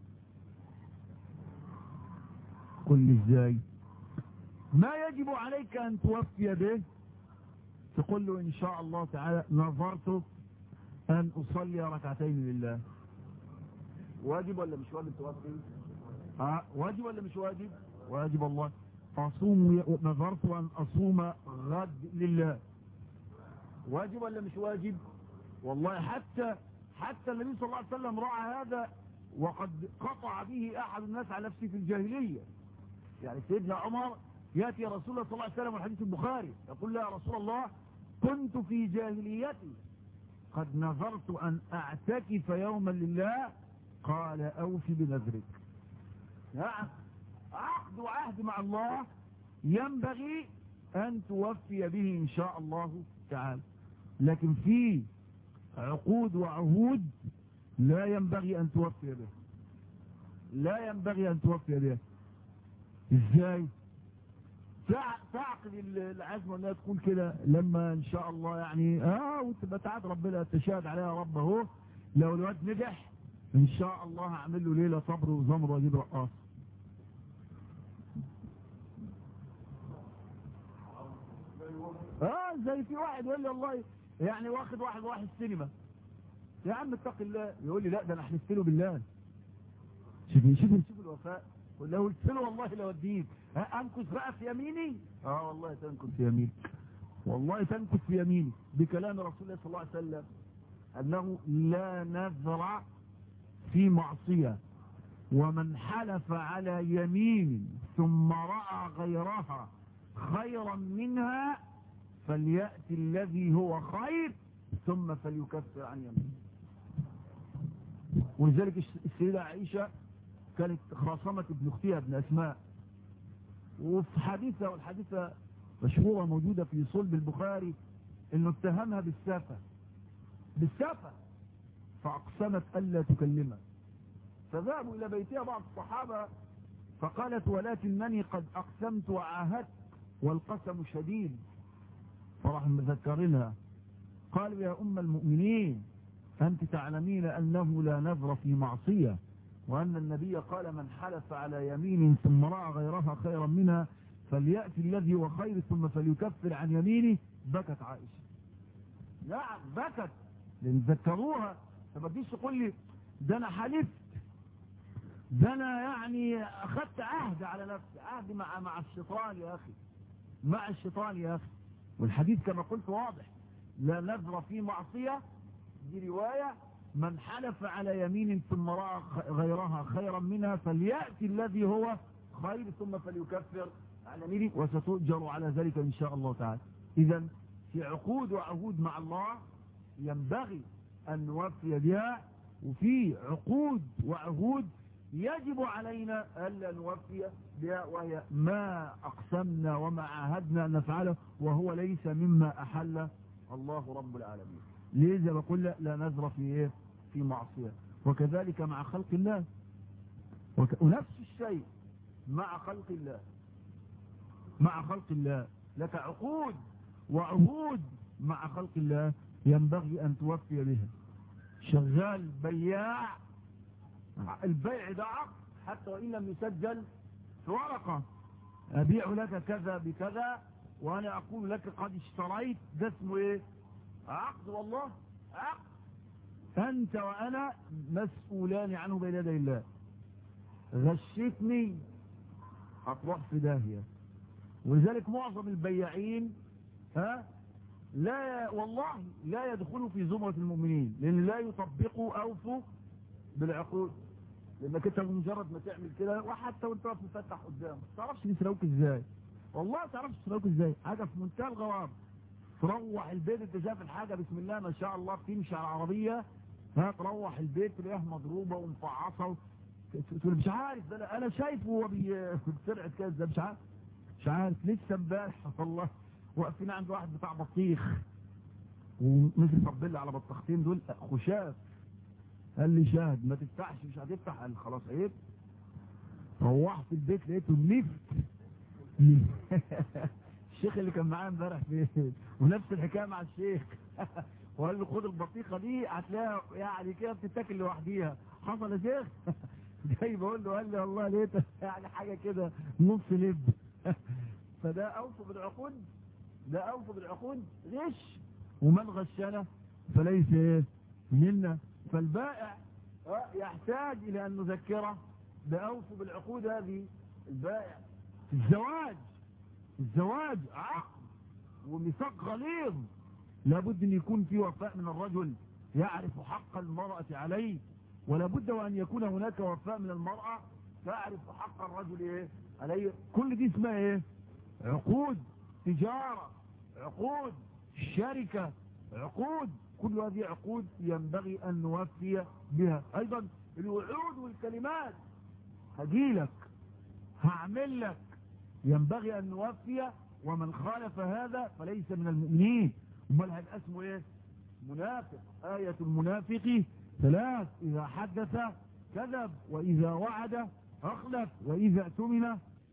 [SPEAKER 1] قل لي ازاي ما يجب عليك أن توفي به تقول له إن شاء الله تعالى نظرت أن أصلي ركعتين لله واجب ولا مش واجب توفي ها واجب ولا مش واجب واجب الله أصوم نظرت أن أصوم غد لله واجب ولا مش واجب والله حتى حتى النبي صلى الله عليه وسلم رأى هذا وقد قطع به أحد الناس على نفسه في الجاهلية يعني سيدنا عمر يأتي رسول الله صلى الله عليه وسلم والحديث البخاري يقول له يا رسول الله كنت في جاهليتي قد نظرت أن أعتكف يوما لله قال أوفي بنذرك نعم عقد وعهد مع الله ينبغي أن توفي به إن شاء الله تعالى لكن في عقود وعهود لا ينبغي أن توفي به لا ينبغي أن توفي به إزاي تعقد العزم انها تكون كده لما ان شاء الله يعني اه وتبقى تعاد ربنا تشاهد عليها ربه لو الواد نجح ان شاء الله هعمل له ليله صبر وزمر واجيب رقاص اه زي في واحد يقول لي والله يعني واخد واحد واحد سينما يا عم اتق الله يقول لي لا ده انا حلفت له بالله شوف شوف شوف الوفاء لو قلت له والله لو اديك انكس بقى في يميني اه والله تنكس في يمينك والله تنكس في يميني بكلام رسول الله صلى الله عليه وسلم انه لا نذر في معصية ومن حلف على يمين ثم رأى غيرها خيرا منها فليأتي الذي هو خير ثم فليكفر عن يمينه ولذلك السيدة عائشة كانت خاصمة ابن اختها ابن اسماء وفي حديثة والحديثة مشهورة موجودة في صلب البخاري انه اتهمها بالسافة بالسافة فاقسمت الا تكلمه فذهبوا الى بيتها بعض الصحابة فقالت ولكنني قد اقسمت وعاهدت والقسم شديد فراح مذكرينها قالوا يا ام المؤمنين انت تعلمين انه لا نذر في معصيه وأن النبي قال من حلف على يمين ثم رأى غيرها خيرا منها فليأتي الذي هو خير ثم فليكفر عن يمينه بكت عائشة نعم بكت لأن ذكروها فما تجيش تقول لي ده أنا حلفت ده أنا يعني أخذت عهد على نفسي عهد مع مع الشيطان يا أخي مع الشيطان يا أخي والحديث كما قلت واضح لا نذر في معصية دي رواية من حلف على يمين ثم رأى غيرها خيرا منها فليأتي الذي هو خير ثم فليكفر على يمينه وستؤجر على ذلك إن شاء الله تعالى إذا في عقود وعهود مع الله ينبغي أن نوفي بها وفي عقود وعهود يجب علينا ألا نوفي بها وهي ما أقسمنا وما عاهدنا أن نفعله وهو ليس مما أحل الله رب العالمين ليه بقول لا, لا نذر في ايه في معصية وكذلك مع خلق الله وك... ونفس الشيء مع خلق الله مع خلق الله لك عقود وعهود مع خلق الله ينبغي أن توفي بها شغال بياع البيع ده عقد حتى وإن لم يسجل في ورقة أبيع لك كذا بكذا وأنا أقول لك قد اشتريت ده اسمه إيه عقد والله عقد أنت وأنا مسؤولان عنه بين يدي الله غشتني هتروح في داهية ولذلك معظم البياعين ها لا والله لا يدخلوا في زمرة المؤمنين لأن لا يطبقوا أوفوا بالعقود لأنك أنت مجرد ما تعمل كده وحتى وانت واقف مفتح قدامك ما تعرفش يسرقوك ازاي والله ما تعرفش يسرقوك ازاي حاجة في منتهى الغرام تروح البيت انت شايف الحاجة بسم الله ما شاء الله بتمشي على العربية ها تروح البيت تلاقيها مضروبة ومفعصة تقول مش عارف ده انا شايفه هو بيسرعت كده ازاي مش عارف مش عارف لسه امبارح والله واقفين عند واحد بتاع بطيخ ومثل طبل على بطاختين دول خشاف قال لي شاهد ما تفتحش مش هتفتح قال خلاص عيب روحت البيت لقيته لفت الشيخ اللي كان معاه امبارح فين ونفس الحكايه مع الشيخ وقال له خد البطيخه دي هتلاقيها يعني كده بتتاكل لوحديها حصل يا شيخ جاي بقول له قال لي والله لقيت يعني حاجه كده نص لب فده اوفى بالعقود ده اوفى بالعقود غش ومن غشنا فليس ايه منا فالبائع يحتاج الى ان نذكره باوفوا بالعقود هذه البائع الزواج الزواج عقد وميثاق غليظ لابد ان يكون في وفاء من الرجل يعرف حق المرأة عليه ولابد وان يكون هناك وفاء من المرأة تعرف حق الرجل ايه عليه كل دي اسمها ايه عقود تجارة عقود شركة عقود كل هذه عقود ينبغي ان نوفي بها ايضا الوعود والكلمات هجيلك هعمل لك ينبغي أن نوفي ومن خالف هذا فليس من المؤمنين امال هيبقى اسمه ايه منافق آية المنافق ثلاث إذا حدث كذب وإذا وعد أخلف وإذا اؤتمن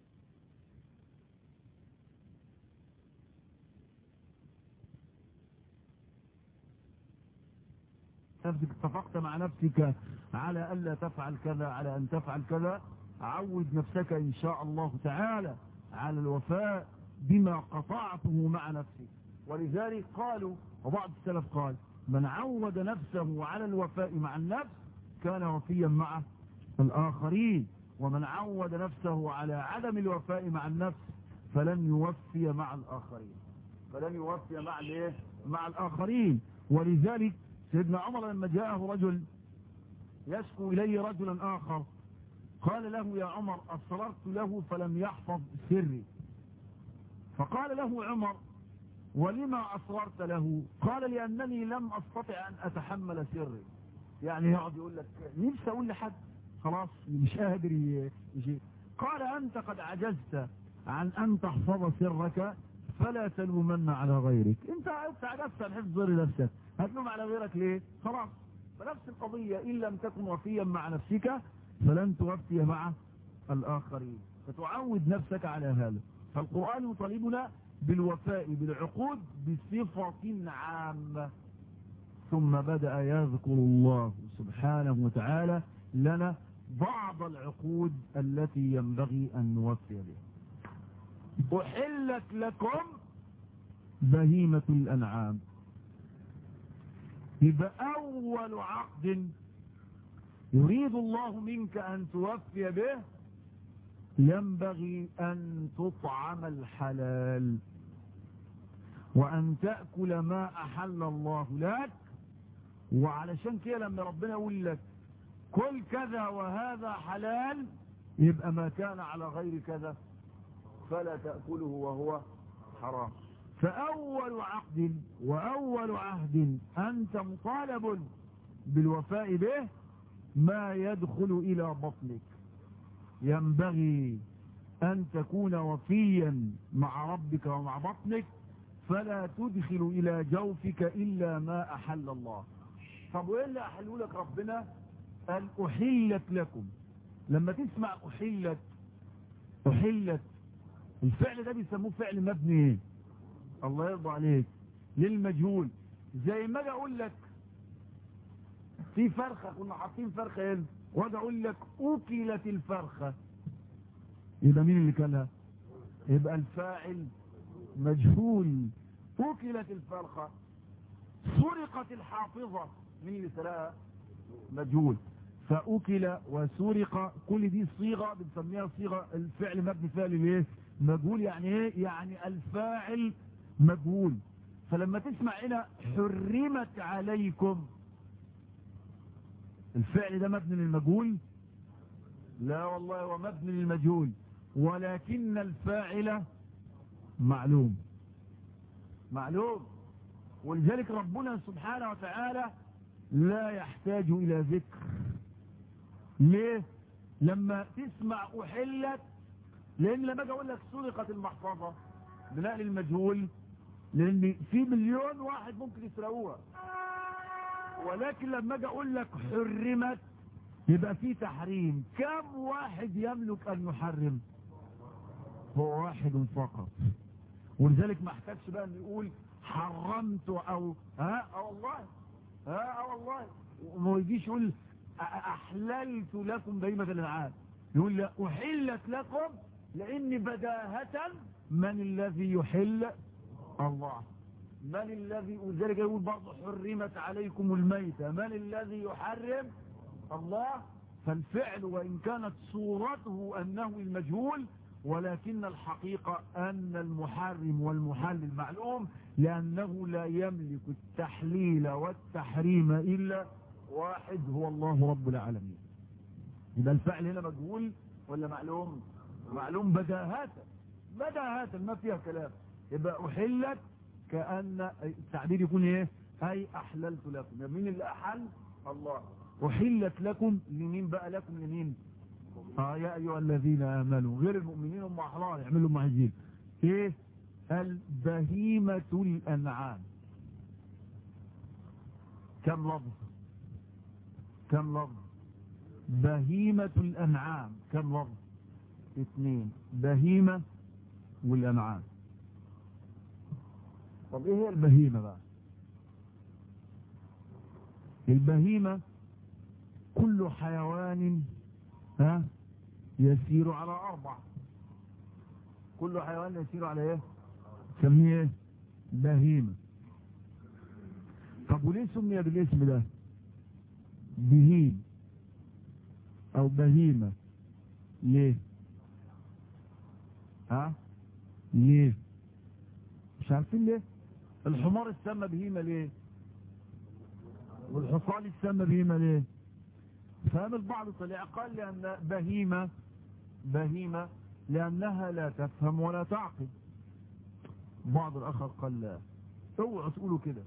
[SPEAKER 1] نفسك اتفقت مع نفسك على ألا تفعل كذا على أن تفعل كذا عود نفسك إن شاء الله تعالى على الوفاء بما قطعته مع نفسك ولذلك قالوا وبعض السلف قال من عود نفسه على الوفاء مع النفس كان وفيا مع الآخرين ومن عود نفسه على عدم الوفاء مع النفس فلن يوفي مع الآخرين فلن يوفي مع الايه مع الآخرين ولذلك سيدنا عمر لما جاءه رجل يشكو إليه رجلا آخر قال له يا عمر أسررت له فلم يحفظ سري فقال له عمر ولما أسررت له قال لأنني لم أستطع أن أتحمل سري يعني يقعد يقول لك نفسي أقول لحد خلاص مش قادر يجي قال أنت قد عجزت عن أن تحفظ سرك فلا تلومن على غيرك انت انت عجزت عن حفظ سر نفسك هتلوم على غيرك ليه خلاص فنفس القضية إن لم تكن وفيا مع نفسك فلن توفي مع الآخرين فتعود نفسك على هذا فالقرآن يطالبنا بالوفاء بالعقود بصفة عامة ثم بدأ يذكر الله سبحانه وتعالى لنا بعض العقود التي ينبغي أن نوفي بها أحلت لكم بهيمة الأنعام يبقى أول عقد يريد الله منك أن توفي به ينبغي أن تطعم الحلال وأن تأكل ما أحل الله لك وعلشان كده لما ربنا يقول لك كل كذا وهذا حلال يبقى ما كان على غير كذا فلا تأكله وهو حرام فأول عقد وأول عهد أنت مطالب بالوفاء به ما يدخل إلى بطنك ينبغي أن تكون وفيا مع ربك ومع بطنك فلا تدخل إلى جوفك إلا ما أحل الله طب وإيه اللي أحلوا لك ربنا قال أحلت لكم لما تسمع أحلت أحلت الفعل ده بيسموه فعل مبني ايه الله يرضى عليك للمجهول زي ما اجي اقول لك في فرخة كنا حاطين فرخة هنا واجي اقول لك اكلت الفرخة يبقى مين اللي كلها يبقى الفاعل مجهول اكلت الفرخة سرقت الحافظة مين اللي سرقها مجهول فأكل وسرق كل دي صيغة بنسميها صيغة الفعل مبني فعل ايه مجهول يعني ايه يعني الفاعل مجهول فلما تسمع هنا حرمت عليكم الفعل ده مبني للمجهول لا والله هو مبني للمجهول ولكن الفاعل معلوم معلوم ولذلك ربنا سبحانه وتعالى لا يحتاج إلى ذكر ليه لما تسمع أحلت لأن لما أجي أقول لك سرقت المحفظة بناء المجهول لأن في مليون واحد ممكن يسرقوها ولكن لما أجي أقول لك حرمت يبقى في تحريم كم واحد يملك أن يحرم هو واحد فقط ولذلك ما احتاجش بقى أن يقول حرمت أو ها أو والله ها أو والله وما يجيش يقول أحللت لكم بهيمة الأنعام يقول لا أحلت لكم لأن بداهة من الذي يحل الله من الذي وذلك يقول برضه حرمت عليكم الميتة من الذي يحرم الله فالفعل وإن كانت صورته أنه المجهول ولكن الحقيقة أن المحرم والمحلل معلوم لأنه لا يملك التحليل والتحريم إلا واحد هو الله رب العالمين إذا الفعل هنا مجهول ولا معلوم معلوم بداهات بداهات ما فيها كلام يبقى أحلت كأن التعبير يكون ايه أي أحللت لكم مين اللي أحل الله أحلت لكم لمين بقى لكم لمين اه يا ايها الذين امنوا غير المؤمنين هم احرار يعملوا ما عايزين ايه البهيمة الانعام كم لفظ كم لفظ بهيمة الانعام كم لفظ اثنين بهيمة والانعام طب ايه هي البهيمة بقى البهيمة كل حيوان ها يسير على أربع كل حيوان يسير على ايه سميه ايه بهيمة طب وليه سمي بالاسم ده بهيم او بهيمة ليه ها ليه مش عارفين ليه الحمار اتسمى بهيمة ليه والحصان اتسمى بهيمة ليه فهم البعض طلع قال لأن بهيمة بهيمة لأنها لا تفهم ولا تعقل بعض الآخر قال لا اوعوا تقولوا كده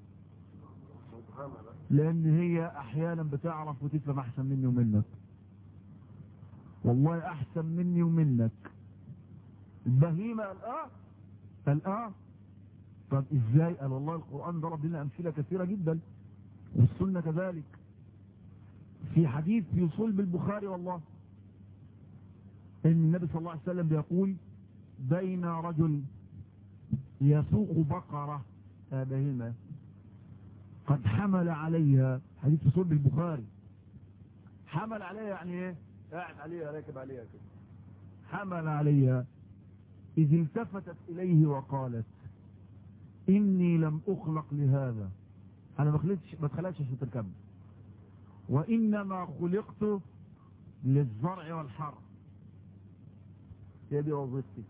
[SPEAKER 1] لأن هي أحيانا بتعرف وتفهم أحسن مني ومنك والله أحسن مني ومنك البهيمة قال آه قال آه طب إزاي قال والله القرآن ضرب لنا أمثلة كثيرة جدا والسنة كذلك في حديث في صلب البخاري والله ان النبي صلى الله عليه وسلم بيقول بين رجل يسوق بقرة بهيمة قد حمل عليها حديث في صلب البخاري حمل عليها يعني ايه قاعد عليها راكب عليها كده حمل عليها اذ التفتت اليه وقالت اني لم اخلق لهذا انا ما خلقتش ما اتخلقتش عشان تركبني وإنما خلقت للزرع والحر هي دي وظيفتي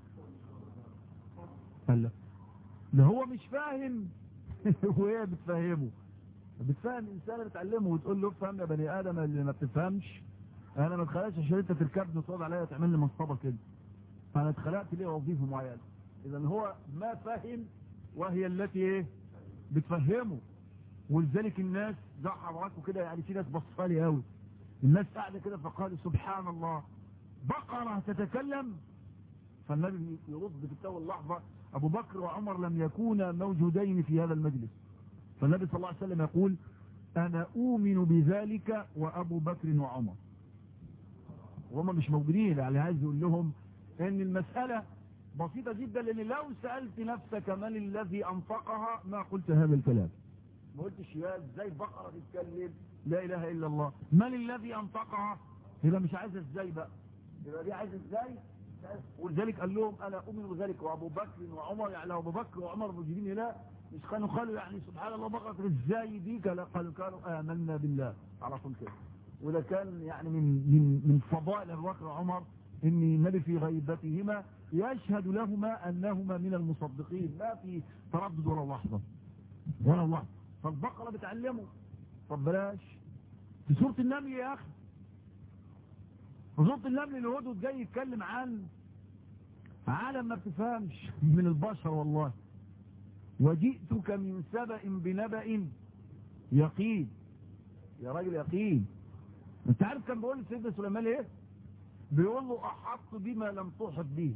[SPEAKER 1] قال ده هو مش فاهم وهي بتفهمه بتفهم انسان بتعلمه وتقول له افهم يا بني ادم اللي ما بتفهمش انا ما اتخلقتش عشان انت تركبني وتقعد عليا وتعمل لي مصطبه كده انا اتخلقت ليه وظيفه معينه اذا هو ما فهم وهي التي ايه بتفهمه ولذلك الناس زي حضراتكم كده يعني في ناس بصفى لي قوي الناس قاعده كده فقالوا سبحان الله بقره تتكلم فالنبي يرد في التو اللحظه ابو بكر وعمر لم يكونا موجودين في هذا المجلس فالنبي صلى الله عليه وسلم يقول انا اؤمن بذلك وابو بكر وعمر وهم مش موجودين يعني عايز يقول لهم ان المساله بسيطه جدا لان لو سالت نفسك من الذي انطقها ما قلت هذا الكلام ما قلتش يا ازاي بقرة تتكلم لا اله الا الله من الذي انطقها يبقى مش عايز ازاي بقى يبقى دي عايز ازاي ولذلك قال لهم انا اؤمن بذلك وابو بكر وعمر يعني لو ابو بكر وعمر موجودين لا مش كانوا قالوا يعني سبحان الله بقرة ازاي دي قالوا كانوا امنا بالله على طول كده وده كان يعني من من من فضائل ابو بكر وعمر ان النبي في غيبتهما يشهد لهما انهما من المصدقين ما في تردد ولا لحظه ولا لحظه فالبقرة بتعلمه طب بلاش في سورة النمل يا أخي في سورة النمل الهدود جاي يتكلم عن عالم ما بتفهمش من البشر والله وجئتك من سبأ بنبأ يقين يا راجل يقين انت عارف كان بيقول سيدنا سليمان ايه بيقول له احط بما لم تحط به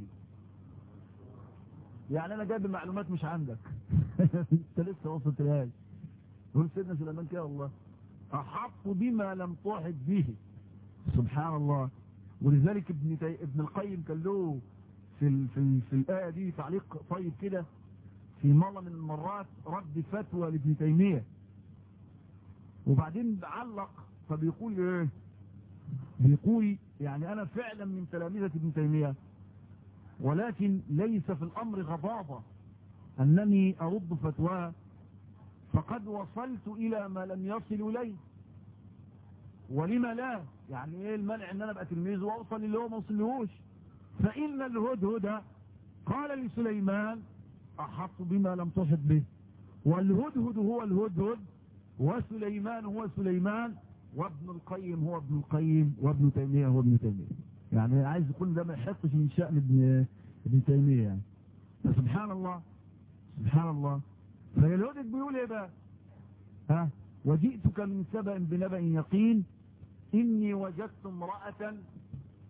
[SPEAKER 1] يعني انا جايب المعلومات مش عندك انت لسه وصلت لهاش يقول سيدنا سليمان كده الله أحط بما لم تحط به سبحان الله ولذلك ابن تي... ابن القيم كان له في ال... في, ال... في الآية دي تعليق طيب كده في مرة من المرات رد فتوى لابن تيمية وبعدين علق فبيقول ايه بيقول يعني انا فعلا من تلامذة ابن تيمية ولكن ليس في الامر غضاضة انني ارد فتواه فقد وصلت الى ما لم يصل اليه ولما لا يعني ايه المنع ان انا ابقى تلميذ واوصل اللي هو ما وصلهوش فان الهدهد قال لسليمان احط بما لم تحط به والهدهد هو الهدهد وسليمان هو سليمان وابن القيم هو ابن القيم وابن تيمية هو ابن تيمية يعني عايز يقول ده ما يحطش من شأن ابن ابن تيمية يعني سبحان الله سبحان الله فالهدهد بيقول ايه بقى ها وجئتك من سبأ بنبأ يقين إني وجدت امرأة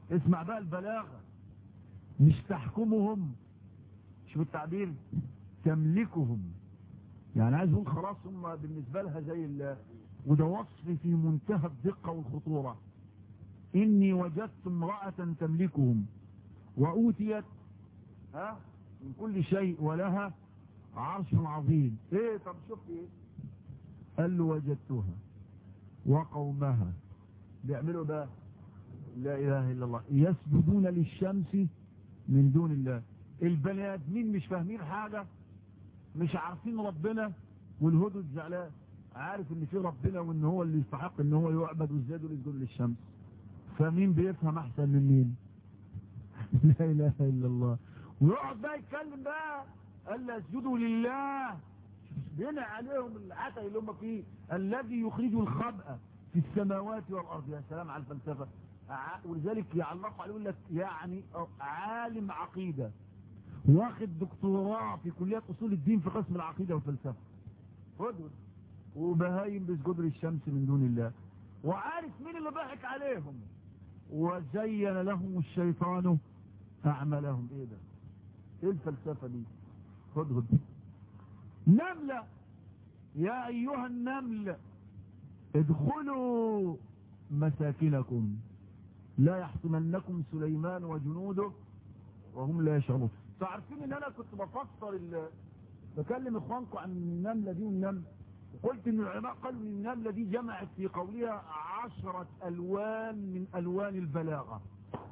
[SPEAKER 1] اسمع بقى البلاغة مش تحكمهم شوف التعبير تملكهم يعني عايز اقول خلاص هم بالنسبة لها زي ال وده وصف في منتهى الدقة والخطورة إني وجدت امرأة تملكهم وأوتيت ها من كل شيء ولها عرش عظيم ايه طب شوف ايه قال له وجدتها وقومها بيعملوا ده لا اله الا الله يسجدون للشمس من دون الله البني ادمين مش فاهمين حاجة مش عارفين ربنا والهدد زعلان عارف ان في ربنا وان هو اللي يستحق ان هو يعبد وازاي دول يسجدوا للشمس فمين بيفهم احسن من مين لا اله الا الله ويقعد بقى يتكلم بقى قال لا اسجدوا لله بينع عليهم العتق اللي هم فيه الذي يخرج الخبأ في السماوات والارض يا سلام على الفلسفه ولذلك يعلقوا عليه يقول لك يعني عالم عقيده واخد دكتوراه في كليه اصول الدين في قسم العقيده والفلسفه هدهد وبهايم بيسجدوا للشمس من دون الله وعارف مين اللي ضحك عليهم وزين لهم الشيطان اعمالهم ايه ده ايه الفلسفه دي هدهد نملة يا ايها النمل ادخلوا مساكنكم لا يحطمنكم سليمان وجنوده وهم لا يشعرون تعرفين ان انا كنت بفسر ال... بكلم اخوانكم عن النملة دي والنمل وقلت ان العلماء قالوا ان النملة دي جمعت في قولها عشرة الوان من الوان البلاغة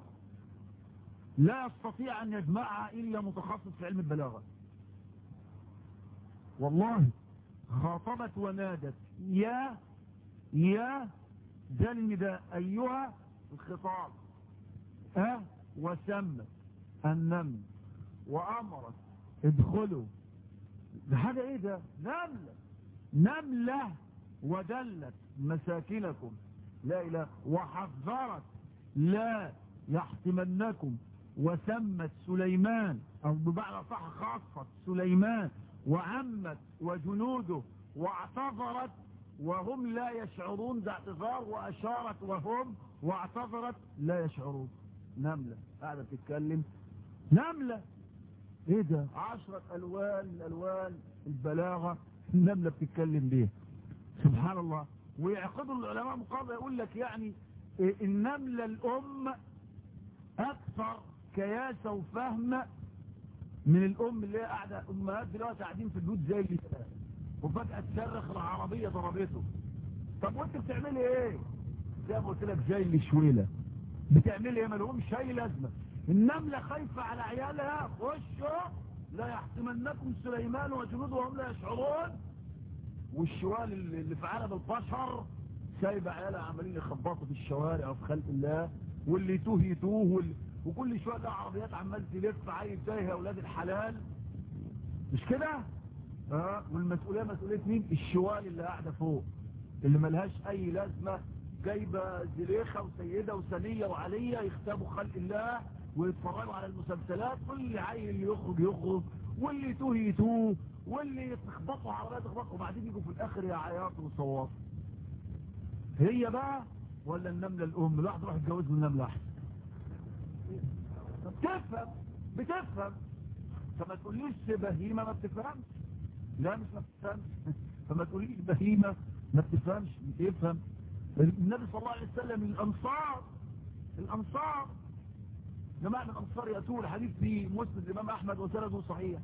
[SPEAKER 1] لا يستطيع ان يجمعها الا متخصص في علم البلاغة والله خاطبت ونادت يا يا ده النداء ايها الخطاب اه وسمت النمل وامرت ادخلوا ده حاجة ايه ده نملة نملة ودلت مساكنكم لا اله وحذرت لا يحتمنكم وسمت سليمان او بمعنى صح خاصة سليمان وعمت وجنوده واعتذرت وهم لا يشعرون ده اعتذار واشارت وهم واعتذرت لا يشعرون نملة قاعدة تتكلم نملة ايه ده عشرة الوان من الوان البلاغة النملة بتتكلم بيه سبحان الله ويعقدوا العلماء مقابل يقول لك يعني إيه النملة الام اكثر كياسة وفهم من الام اللي هي قاعدة امهات دلوقتي قاعدين في البيوت زي اللي وفجأة تصرخ العربية ضربته طب وانت بتعملي ايه زي ما قلت لك زي اللي شويلة بتعملي ايه ما لهمش اي لازمة النملة خايفة على عيالها خشوا لا يحتمنكم سليمان وجنوده وهم لا يشعرون والشوال اللي في عالم البشر سايبه عيالها عمالين يخبطوا في الشوارع وفي خلق الله واللي يتوه يتوه واللي وكل شويه ده عربيات عمال تلف عايز تايه اولاد الحلال مش كده اه والمسؤوليه مسؤوليه مين الشوال اللي قاعده فوق اللي ملهاش اي لازمه جايبه زليخه وسيده وسنيه وعليه يختابوا خلق الله ويتفرجوا على المسلسلات كل عيل يخرج يخرج واللي يتوه يتوه واللي يتخبطوا عربيات يخبطوا وبعدين يجوا في الاخر يعيطوا ويصوتوا هي بقى ولا النمله الام الواحد يروح يتجوز من النمله احسن بتفهم بتفهم فما تقوليش بهيمة ما بتفهمش لا مش ما بتفهمش فما تقوليش بهيمة ما بتفهمش بتفهم النبي صلى الله عليه وسلم الأنصار الأنصار جماعة من الأنصار يأتون الحديث في مسند الإمام أحمد وسنده صحيح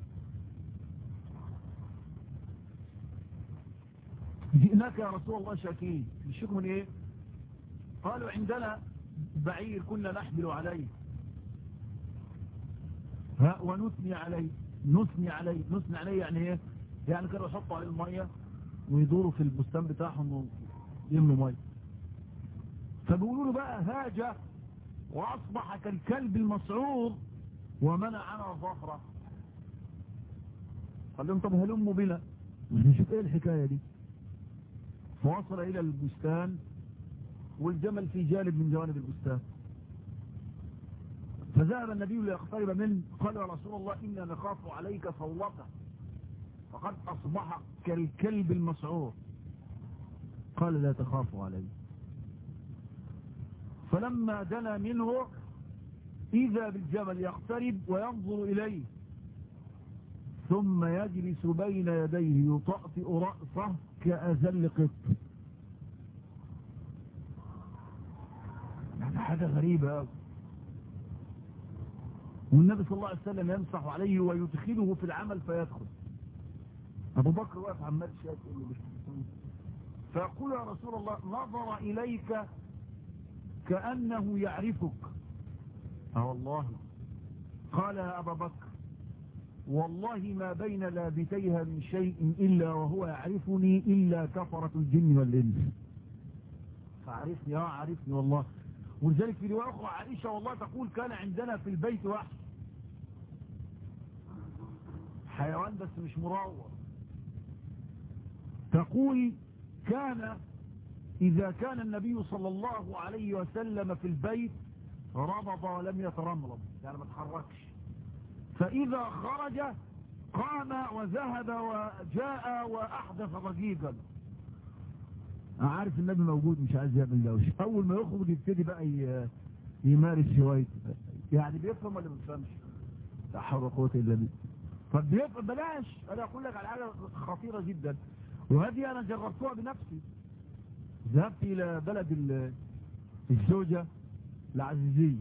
[SPEAKER 1] جئناك يا رسول الله شاكين بشكم من ايه قالوا عندنا بعير كنا نحمل عليه ها ونثني عليه نثني عليه نثني عليه يعني ايه يعني كانوا يحطوا عليه المية ويدوروا في البستان بتاعهم ويملوا مية فبيقولوا له بقى هاجة واصبح كالكلب المسعور ومنعنا ظهره قال لهم طب هلموا بنا نشوف ايه الحكاية دي فوصل الى البستان والجمل في جانب من جوانب البستان فذهب النبي ليقترب منه قال يا رسول الله إنا نخاف عليك فولته فقد أصبح كالكلب المسعور قال لا تخافوا علي فلما دنا منه إذا بالجمل يقترب وينظر إليه ثم يجلس بين يديه يطأطئ رأسه كأزل قط يعني حاجة غريبة والنبي صلى الله عليه وسلم يمسح عليه ويدخله في العمل فيدخل أبو بكر واقف عمال شايف اللي مش فيقول يا رسول الله نظر إليك كأنه يعرفك اه والله قال يا أبا بكر والله ما بين لابتيها من شيء إلا وهو يعرفني إلا كفرة الجن والإنس فعرفني اه عرفني والله ولذلك في رواية أخرى عائشة والله تقول كان عندنا في البيت وحش حيوان بس مش مروض تقول كان إذا كان النبي صلى الله عليه وسلم في البيت ربض ولم يترمرم يعني ما تحركش فإذا خرج قام وذهب وجاء وأحدث ضجيجا عارف النبي موجود مش عايز يعمل دوش أول ما يخرج يبتدي بقى يمارس شوية يعني بيفهم ولا ما بيفهمش لا حول ولا قوة إلا بالله طب بيفهم بلاش أنا أقول لك على حاجة خطيرة جدا وهذه أنا جربتها بنفسي ذهبت إلى بلد الزوجة العزيزية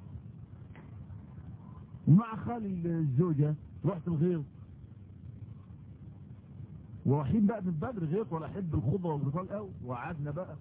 [SPEAKER 1] ومع خالي الزوجة رحت الغيط ورايحين بقى من بدر غيط ولا احب الخضرة والغطال قوي وقعدنا بقى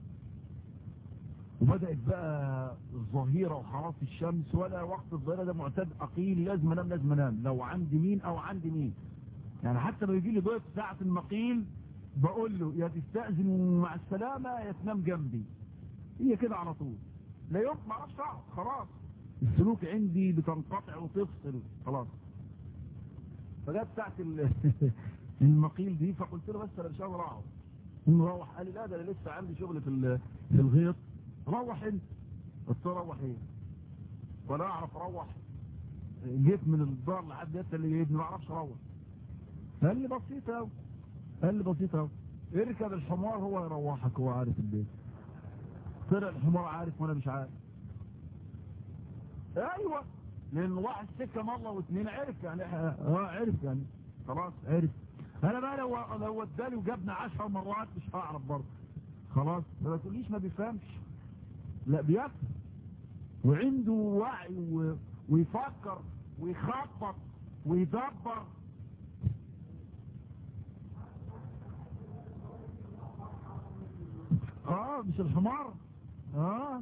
[SPEAKER 1] وبدأت بقى الظهيرة وحرارة الشمس ولا وقت الظهيرة ده معتاد أقيل لازم انام لازم انام لو عندي مين أو عندي مين يعني حتى لو يجي لي ضيف ساعة المقيل بقول له يا تستأذن مع السلامة يا تنام جنبي هي كده على طول لا يوم ما اعرفش اقعد خلاص السلوك عندي بتنقطع وتفصل خلاص فجت ساعة المقيل دي فقلت له بس انا مش قادر اقعد نروح قال لي لا ده انا لسه عندي شغل في في الغيط روح انت قلت له روح ايه ولا اعرف اروح جيت من الدار لحد انت اللي جايبني ما اعرفش اروح قال لي بسيطه قوي قال لي بسيطه قوي اركب الحمار هو يروحك هو عارف البيت طلع الحمار عارف وانا مش عارف ايوه لان واحد سكه مره واثنين عرف يعني اه عرف يعني خلاص عرف انا بقى لو لو ادالي وجابنا 10 مرات مش هعرف برضه خلاص ما تقوليش ما بيفهمش لا بيفهم وعنده وعي و... ويفكر ويخطط ويدبر اه مش الحمار اه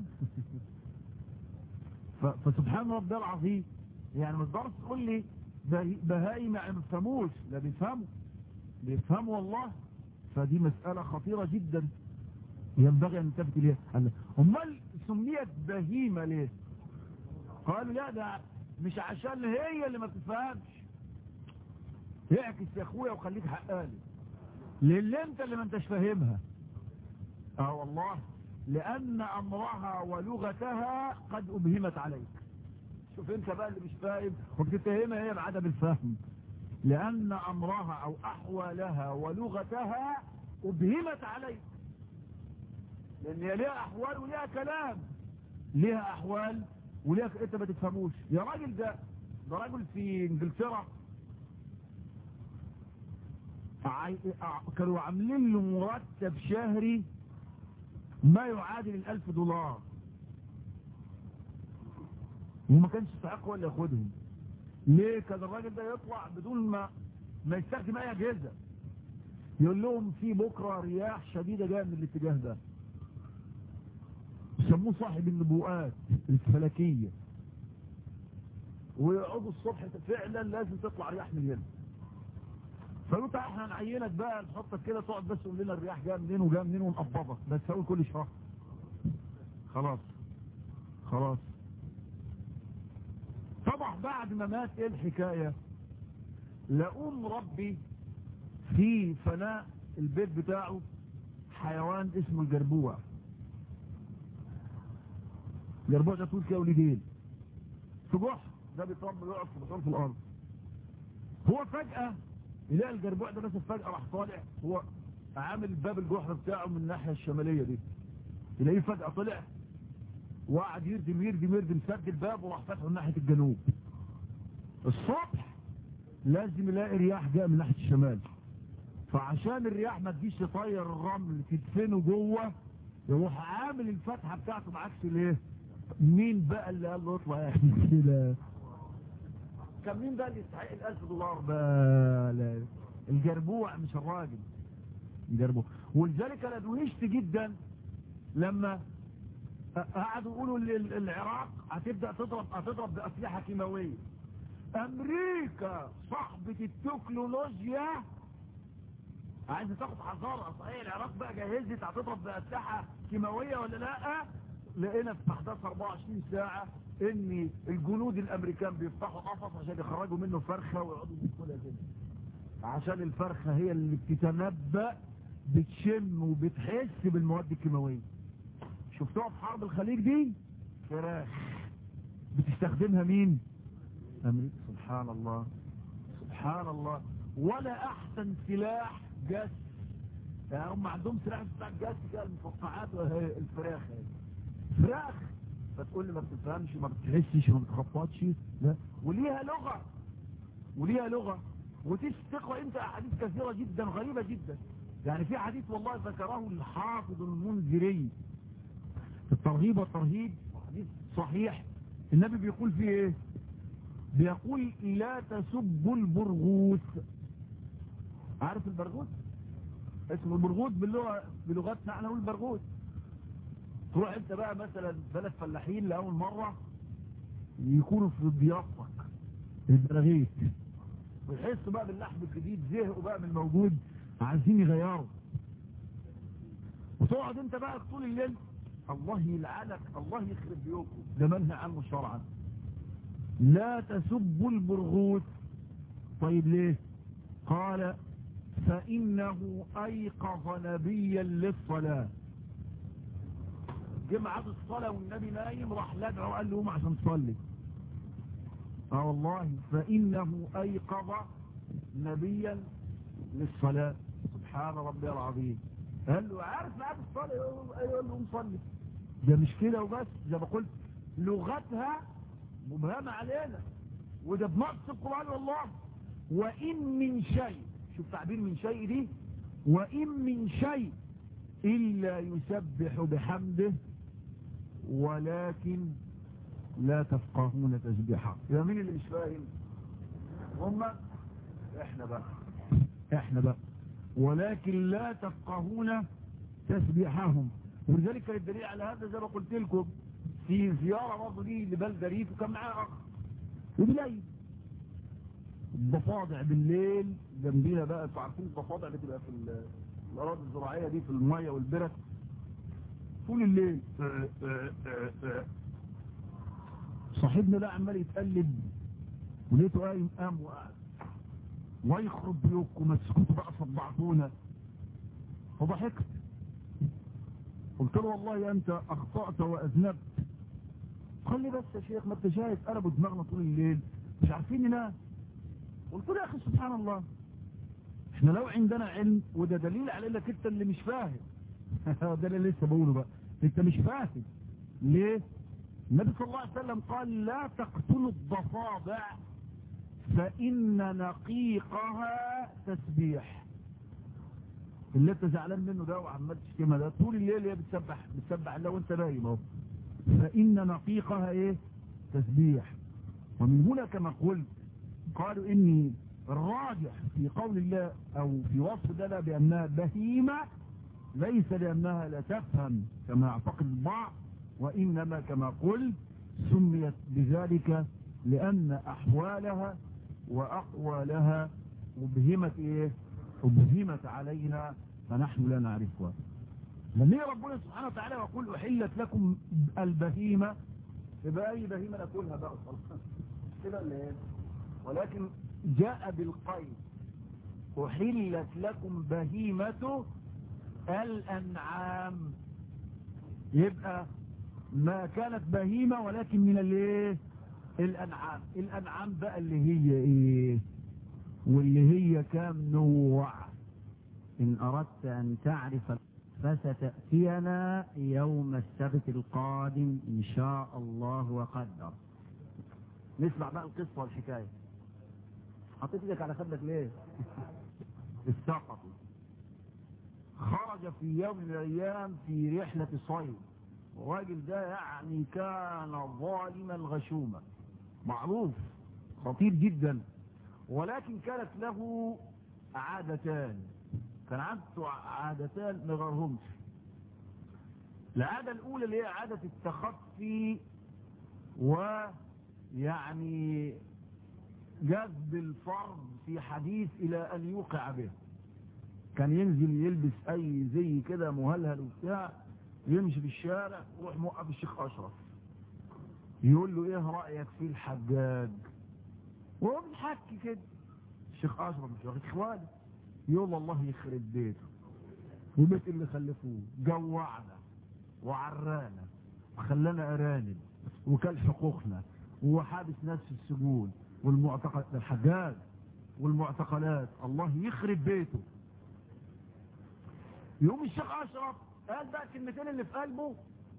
[SPEAKER 1] فسبحان ربي العظيم يعني ما تقدرش تقول لي بهائم ما بيفهموش لا بيفهموا بيفهموا والله فدي مسألة خطيرة جدا ينبغي أن نلتفت إليها أمال سميت بهيمة ليه قالوا لا ده مش عشان هي اللي ما بتفهمش اعكس يا اخويا وخليك حقاني للي انت اللي ما انتش فاهمها اه والله لان امرها ولغتها قد ابهمت عليك شوف انت بقى اللي مش فاهم وبتتهمها هي بعدم الفهم لان امرها او احوالها ولغتها ابهمت عليك لان هي ليها احوال وليها كلام ليها احوال وليها انت ما تفهموش يا راجل ده ده راجل في انجلترا كانوا عاملين له مرتب شهري ما يعادل الالف دولار وما كانش يستحق ولا ياخدهم ليه كان الراجل ده يطلع بدون ما ما يستخدم اي اجهزه يقول لهم في بكره رياح شديده جايه من الاتجاه ده يسموه صاحب النبوءات الفلكيه ويقعدوا الصبح فعلا لازم تطلع رياح من هنا فقالوا تعالى احنا هنعينك بقى نحطك كده تقعد بس تقول لنا الرياح جايه منين وجايه منين ونقبضك بس هقول كل شهر خلاص خلاص طبعا بعد ما مات ايه الحكايه لقوم ربي في فناء البيت بتاعه حيوان اسمه الجربوع الجربوع ده طول كده وليه في جحر ده بيتربى يقعد في بطن في الارض هو فجأة يلاقي الجربوع ده بس فجأة راح طالع هو عامل باب الجحر بتاعه من الناحية الشمالية دي تلاقيه فجأة طلع وقعد يردم يردم يردم سد الباب وراح فاتحه من ناحيه الجنوب الصبح لازم يلاقي رياح جاء من ناحيه الشمال فعشان الرياح ما تجيش تطير الرمل تدفنه جوه يروح عامل الفتحه بتاعته بعكس الايه مين بقى اللي قال له اطلع يا كده كان مين بقى اللي يستحق الألف دولار بقى لا. الجربوع مش الراجل الجربوع ولذلك انا دهشت جدا لما قعدوا يقولوا العراق هتبدا تضرب هتضرب باسلحه كيماويه امريكا صاحبه التكنولوجيا عايزه تاخد حذارها صحيح العراق بقى جهزت هتضرب باسلحه كيماويه ولا لا لقينا في احداث 24 ساعه ان الجنود الامريكان بيفتحوا قفص عشان يخرجوا منه فرخه ويقعدوا يدخلها كده عشان الفرخه هي اللي بتتنبأ بتشم وبتحس بالمواد الكيماويه شفتوها في حرب الخليج دي فراخ بتستخدمها مين امريكا سبحان الله سبحان الله ولا احسن سلاح جس يعني هم عندهم سلاح بتاع الجس كده المفقعات الفراخ فراخ فتقول لي ما بتفهمش ما بتحسش ما بتخبطش لا وليها لغة وليها لغة وتقرأ انت احاديث كثيرة جدا غريبة جدا يعني في حديث والله ذكره الحافظ المنذري الترغيب والترهيب حديث صحيح النبي بيقول فيه ايه بيقول لا تسبوا البرغوث عارف البرغوث اسمه البرغوث باللغة بلغتنا احنا نقول البرغوث تروح انت بقى مثلا بلد فلاحين لأول مرة يكونوا في ضيافتك البراغيث ويحسوا بقى باللحم الجديد زهقوا بقى من الموجود عايزين يغيروا وتقعد انت بقى طول الليل الله يلعنك الله يخرب بيوتكم ده منهى عنه شرعا لا تسبوا البرغوث طيب ليه قال فإنه أيقظ نبيا للصلاة جه ميعاد الصلاة والنبي نايم راح لدعه وقال له قوم عشان تصلي اه والله فإنه أيقظ نبيا للصلاة سبحان ربي العظيم قال له عارف ميعاد الصلاة يقول له قوم صلي ده مش كده وبس زي ما قلت لغتها مبهمة علينا وده بنقص القرآن والله وإن من شيء شوف تعبير من شيء دي وإن من شيء إلا يسبح بحمده ولكن لا تفقهون تسبيحه يبقى مين اللي مش فاهم هم احنا بقى احنا بقى ولكن لا تفقهون تسبيحهم ولذلك كان الدليل على هذا زي ما قلت لكم في زيارة برضه دي لبلدة ريف وكان معاه اخ وبالليل الضفادع بالليل جنبينا بقى انتوا عارفين الضفادع بتبقى في الاراضي الزراعيه دي في الميه والبرك طول الليل صاحبنا ده عمال يتقلب ولقيته قايم قام وقعد ويخرب بيوتكم ما تسكتوا بقى صدعتونا فضحكت قلت له والله انت اخطأت واذنبت قال لي بس يا شيخ ما انت شايف قلبوا دماغنا طول الليل مش عارفين ننام قلت له يا اخي سبحان الله احنا لو عندنا علم وده دليل على انك انت اللي مش فاهم ده اللي لسه بقوله بقى انت مش فاهم ليه النبي صلى الله عليه وسلم قال لا تقتلوا الضفادع فإن نقيقها تسبيح اللي انت زعلان منه ده وعمال تشتمها ده طول الليل هي بتسبح بتسبح الله وانت نايم اهو فإن نقيقها ايه تسبيح ومن هنا كما قلت قالوا اني الراجح في قول الله او في وصف ده بانها بهيمة ليس لانها لا تفهم كما اعتقد البعض وانما كما قلت سميت بذلك لان احوالها واقوالها ابهمت ايه ابهمت علينا فنحن لا نعرفها لما ربنا سبحانه وتعالى يقول احلت لكم البهيمة يبقى اي بهيمة ناكلها بقى كده اللي ايه ولكن جاء بالقيد أحلت لكم بهيمة الأنعام يبقى ما كانت بهيمة ولكن من الايه الأنعام الأنعام بقى اللي هي ايه واللي هي كام نوع إن أردت أن تعرف فستأتينا يوم السبت القادم إن شاء الله وقدر نسمع بقى القصة والحكاية حطيت ايدك على خدك ليه السقطي خرج في يوم من الأيام في رحلة صيد الراجل ده يعني كان ظالما غشوما معروف خطير جدا ولكن كانت له عادتان كان عنده عادتان ما غيرهمش العادة الأولى اللي هي عادة التخفي ويعني جذب الفرد في حديث إلى أن يوقع به كان ينزل يلبس أي زي كده مهلهل وبتاع يمشي في الشارع يروح موقف الشيخ أشرف يقول له إيه رأيك في الحجاج وهو بيحكي كده الشيخ أشرف مش واخد إخوانه يقول الله يخرب بيته وبيت اللي خلفوه جوعنا وعرانا وخلانا أرانب وكل حقوقنا وحابس ناس في السجون والمعتقل الحجاج والمعتقلات الله يخرب بيته يوم الشيخ أشرف قال بقى الكلمتين اللي في قلبه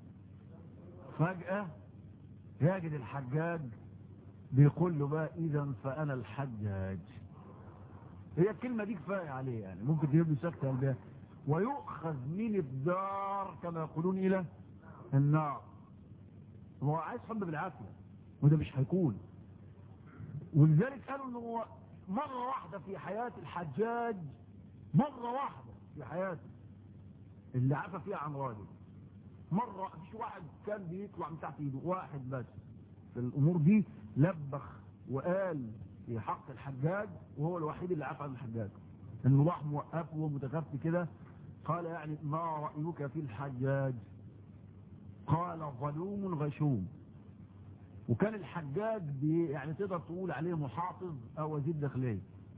[SPEAKER 1] فجأة يجد الحجاج بيقول له بقى إذا فأنا الحجاج هي الكلمة دي كفاية عليه يعني ممكن تجيب له سكتة قلبها ويؤخذ من الدار كما يقولون إلى النار هو عايز حب بالعافية وده مش هيكون ولذلك قالوا انه هو مرة واحدة في حياة الحجاج مرة واحدة في حياته اللي عفى فيها عن راجل مرة مفيش واحد كان بيطلع من تحت ايده واحد بس في الامور دي لبخ وقال في حق الحجاج وهو الوحيد اللي عفى عن الحجاج انه راح موقفه ومتخفي كده قال يعني ما رأيك في الحجاج قال ظلوم غشوم وكان الحجاج بي يعني تقدر تقول عليه محافظ او وزير داخليه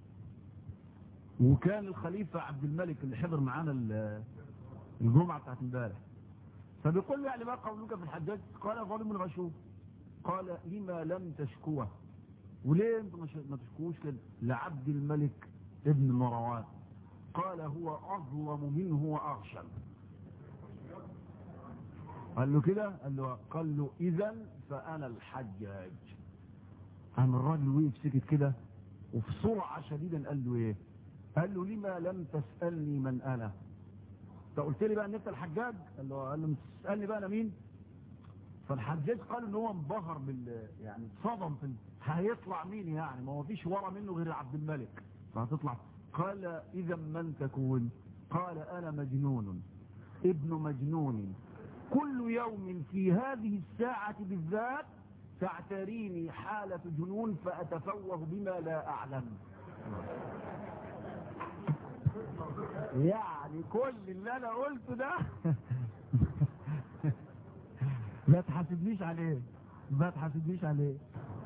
[SPEAKER 1] وكان الخليفة عبد الملك اللي حضر معانا الجمعة بتاعت امبارح فبيقول له يعني ما قولك في الحجاج قال ظالم غشوم قال لما لم تشكوه وليه انت ما تشكوش كده لعبد الملك ابن مروان قال هو اظلم منه واغشم قال له كده قال له قال له اذا فانا الحجاج قام الراجل وقف سكت كده وفي سرعه شديدا قال له ايه قال له لما لم تسالني من انا انت قلت لي بقى ان انت الحجاج قال له قال له مش تسالني بقى انا مين فالحجاج قال ان هو انبهر بال يعني اتصدم في هيطلع مين يعني ما هو فيش ورا منه غير عبد الملك فهتطلع قال اذا من تكون قال انا مجنون ابن مجنون كل يوم في هذه الساعة بالذات تعتريني حالة جنون فأتفوه بما لا أعلم يعني كل اللي أنا قلته ده ما تحاسبنيش عليه ما تحاسبنيش عليه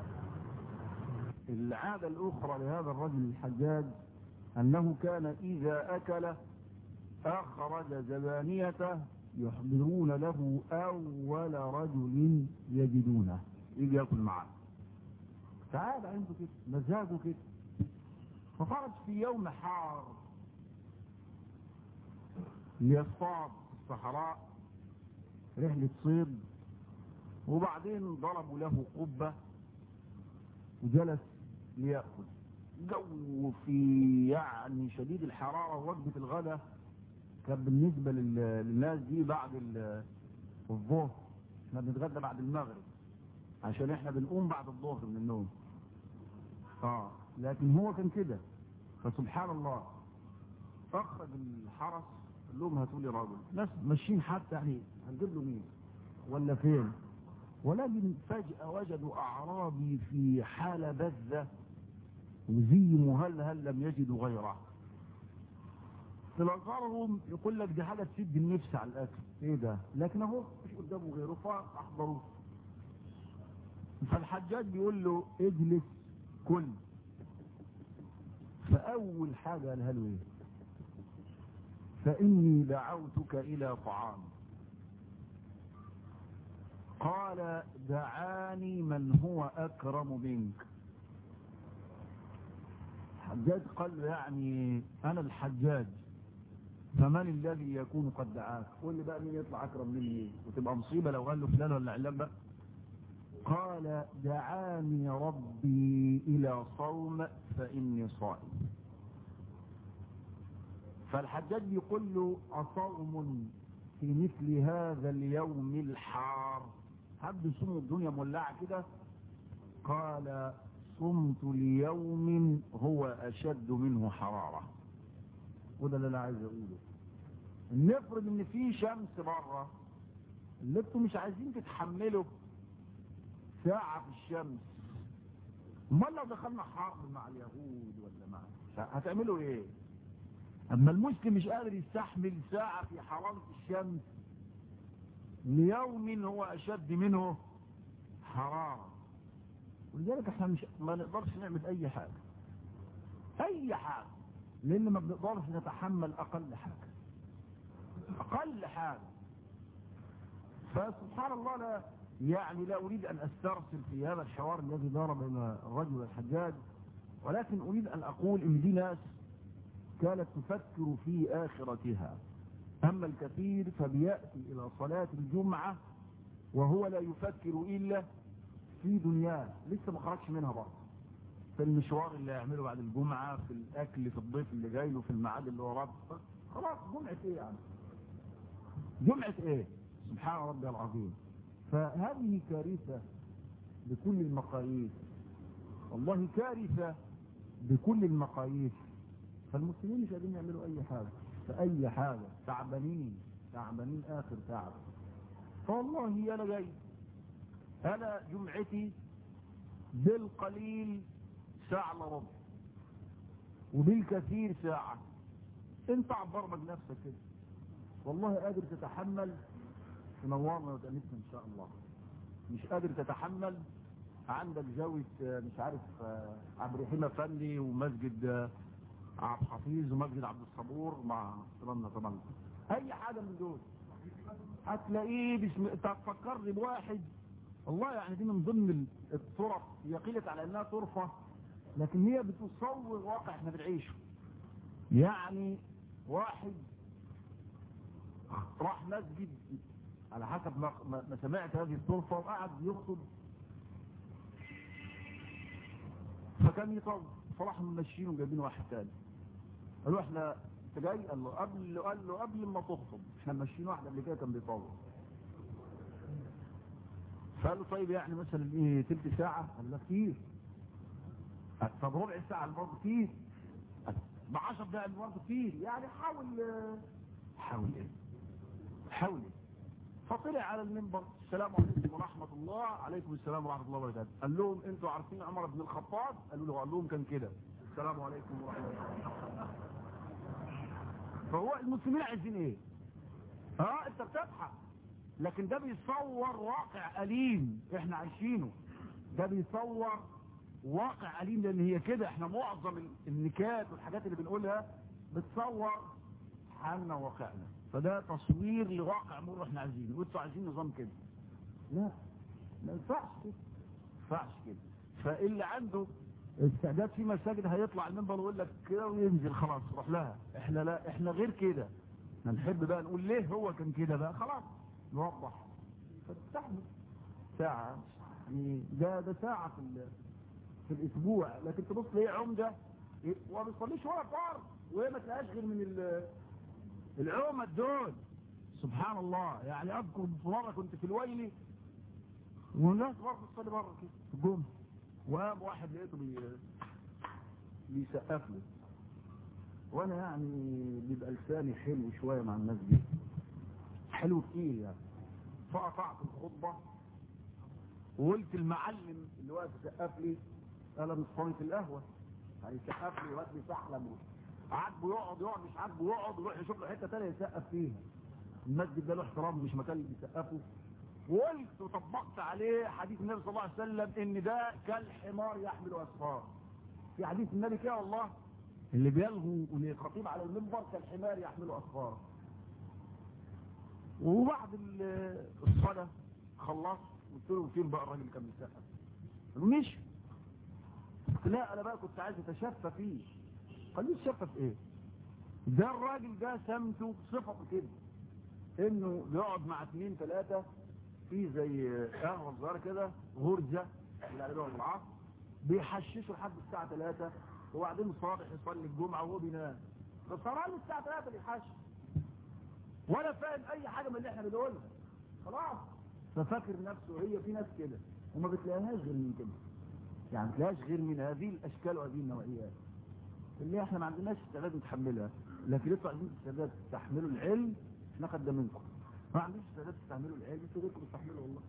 [SPEAKER 1] العادة الأخرى لهذا الرجل الحجاج أنه كان إذا أكل أخرج زبانيته يحضرون له أول رجل يجدونه يجي يأكل معاه تعال عنده كده مزاجه كده فخرج في يوم حار ليصطاد في الصحراء رحلة صيد وبعدين ضربوا له قبة وجلس ليأكل جو في يعني شديد الحرارة وجبة الغداء كان بالنسبة للناس دي بعد الظهر احنا بنتغدى بعد المغرب عشان احنا بنقوم بعد الظهر من النوم اه لكن هو كان كده فسبحان الله اخرج الحرس قال لهم هاتوا لي راجل ناس ماشيين حتى يعني هنجيب له مين ولا فين ولكن فجأة وجدوا أعرابي في حالة بذة وزي مهلهل لم يجدوا غيره تلقارهم يقول لك دي حاجة تسد النفس على الأكل ايه ده لكن اهو مش قدامه غيره فأحضروه فالحجاج بيقول له اجلس كل فأول حاجة قالها له ايه فإني دعوتك إلى طعام قال دعاني من هو أكرم منك الحجاج قال له يعني أنا الحجاج فمن الذي يكون قد دعاك قول لي بقى مين يطلع اكرم مني وتبقى مصيبه لو قال له فلان ولا علان بقى قال دعاني ربي الى صوم فاني صائم فالحجاج بيقول له اصوم في مثل هذا اليوم الحار حد يصوم الدنيا مولعه كده قال صمت ليوم هو اشد منه حراره وده اللي انا عايز اقوله نفرض ان في شمس بره اللي انتوا مش عايزين تتحملوا ساعة في الشمس امال لو دخلنا حرب مع اليهود ولا مع هتعملوا ايه اما المسلم مش قادر يستحمل ساعة في حرارة الشمس ليوم هو اشد منه حرارة ولذلك احنا مش ما نقدرش نعمل اي حاجة اي حاجة لان ما بنقدرش نتحمل اقل حاجة اقل حاجة فسبحان الله لا يعني لا اريد ان استرسل في هذا الحوار الذي دار بين الرجل والحجاج ولكن اريد ان اقول ان دي ناس كانت تفكر في اخرتها اما الكثير فبيأتي الى صلاة الجمعة وهو لا يفكر الا في دنياه لسه ما خرجش منها برضه في المشوار اللي هيعمله بعد الجمعة في الأكل في الضيف اللي جاي له في الميعاد اللي وراه خلاص جمعة إيه يعني جمعة إيه سبحان ربي العظيم فهذه كارثة بكل المقاييس والله كارثة بكل المقاييس فالمسلمين مش قادرين يعملوا أي حاجة في أي حاجة تعبانين تعبانين آخر تعب فوالله أنا جاي أنا جمعتي بالقليل ساعة الا ربع وبالكثير ساعة انت عبرمج نفسك كده والله قادر تتحمل تنورنا وتأنسنا ان شاء الله مش قادر تتحمل عندك زاوية مش عارف عبد الرحيم افندي ومسجد عبد الحفيظ ومسجد عبد الصبور مع احترامنا طبعا اي حاجة من دول هتلاقيه بسم انت هتفكرني بواحد والله يعني دي من ضمن الطرف هي قيلت على انها طرفة لكن هي بتصور واقع احنا بنعيشه يعني واحد راح مسجد على حسب ما, ما سمعت هذه الطرفة وقعد يخطب فكان يطول فراح ممشينه وجايبين واحد تاني قالوا احنا انت جاي قال له قبل قال له قبل ما تخطب احنا ماشيين واحد قبل كده كان بيطول فقال له طيب يعني مثلا ايه تلت ساعة قال له كتير طب ربع ساعة برضه كتير ب 10 دقائق برضه كتير يعني حاول حاول ايه حاول ايه فطلع على المنبر السلام عليكم ورحمة الله عليكم السلام ورحمة الله وبركاته قال لهم انتوا عارفين عمر بن الخطاب قالوا له قال لهم كان كده السلام عليكم ورحمة الله فهو المسلمين عايزين ايه اه انت بتضحك لكن ده بيصور واقع أليم احنا عايشينه ده بيصور واقع أليم لان هي كده احنا معظم النكات والحاجات اللي بنقولها بتصور حالنا وواقعنا فده تصوير لواقع مر احنا عايزينه وانتوا عايزين نظام كده لا ما ينفعش كده ما ينفعش كده فاللي عنده استعداد في مساجد هيطلع المنبر ويقول لك كده وينزل خلاص روح لها احنا لا احنا غير كده هنحب بقى نقول ليه هو كان كده بقى خلاص نوضح فتستحمل ساعة يعني ده ده ساعة في في الاسبوع لكن تبص ليه عمدة وما بيصليش ولا فرض وهي ما تلاقاش غير من العمد دول سبحان الله يعني اذكر مرة كنت في الويلي والناس برضه تصلي بره كده في الجمعة وقام واحد لقيته بي بيسقف لي وانا يعني بيبقى لساني حلو شوية مع الناس دي حلو كتير يعني فقطعت الخطبة وقلت المعلم اللي واقف يسقف لي انا مش صايم في القهوة هيسقف لي وقت يسحلم عاجبه يقعد يقعد مش عاجبه يقعد ويروح يشوف له حته ثانيه يسقف فيها المسجد ده له احترام مش مكان اللي بيسقفه وقلت وطبقت عليه حديث النبي صلى الله عليه وسلم ان ده كالحمار يحمل اسفار في حديث النبي كده والله اللي بيلغوا الخطيب على المنبر كالحمار يحمل اسفار وبعد الصلاة خلصت قلت له فين بقى الراجل اللي كان بيسقف قالوا مش لا انا بقى كنت عايز اتشفى فيه قال لي تشفى في ايه ده الراجل ده سمته صفته كده انه يقعد مع اثنين ثلاثة في زي قهوة صغيرة كده غرزة اللي على العصر بيحششوا لحد الساعة 3 وبعدين صالح يصلي الجمعة وهو بينام بس طبعا الساعة 3 بيحشش ولا فاهم اي حاجة من اللي احنا بنقولها خلاص ففاكر نفسه هي في ناس كده وما بتلاقيهاش غير من كده يعني ما بتلاقيهاش غير من هذه الاشكال وهذه النوعيات اللي احنا ما عندناش استعداد نتحملها لكن انتوا عايزين استعداد تستحملوا العلم احنا قدامينكم ما عنديش استعداد تستحملوا العلم انتوا غيركم تستحملوا والله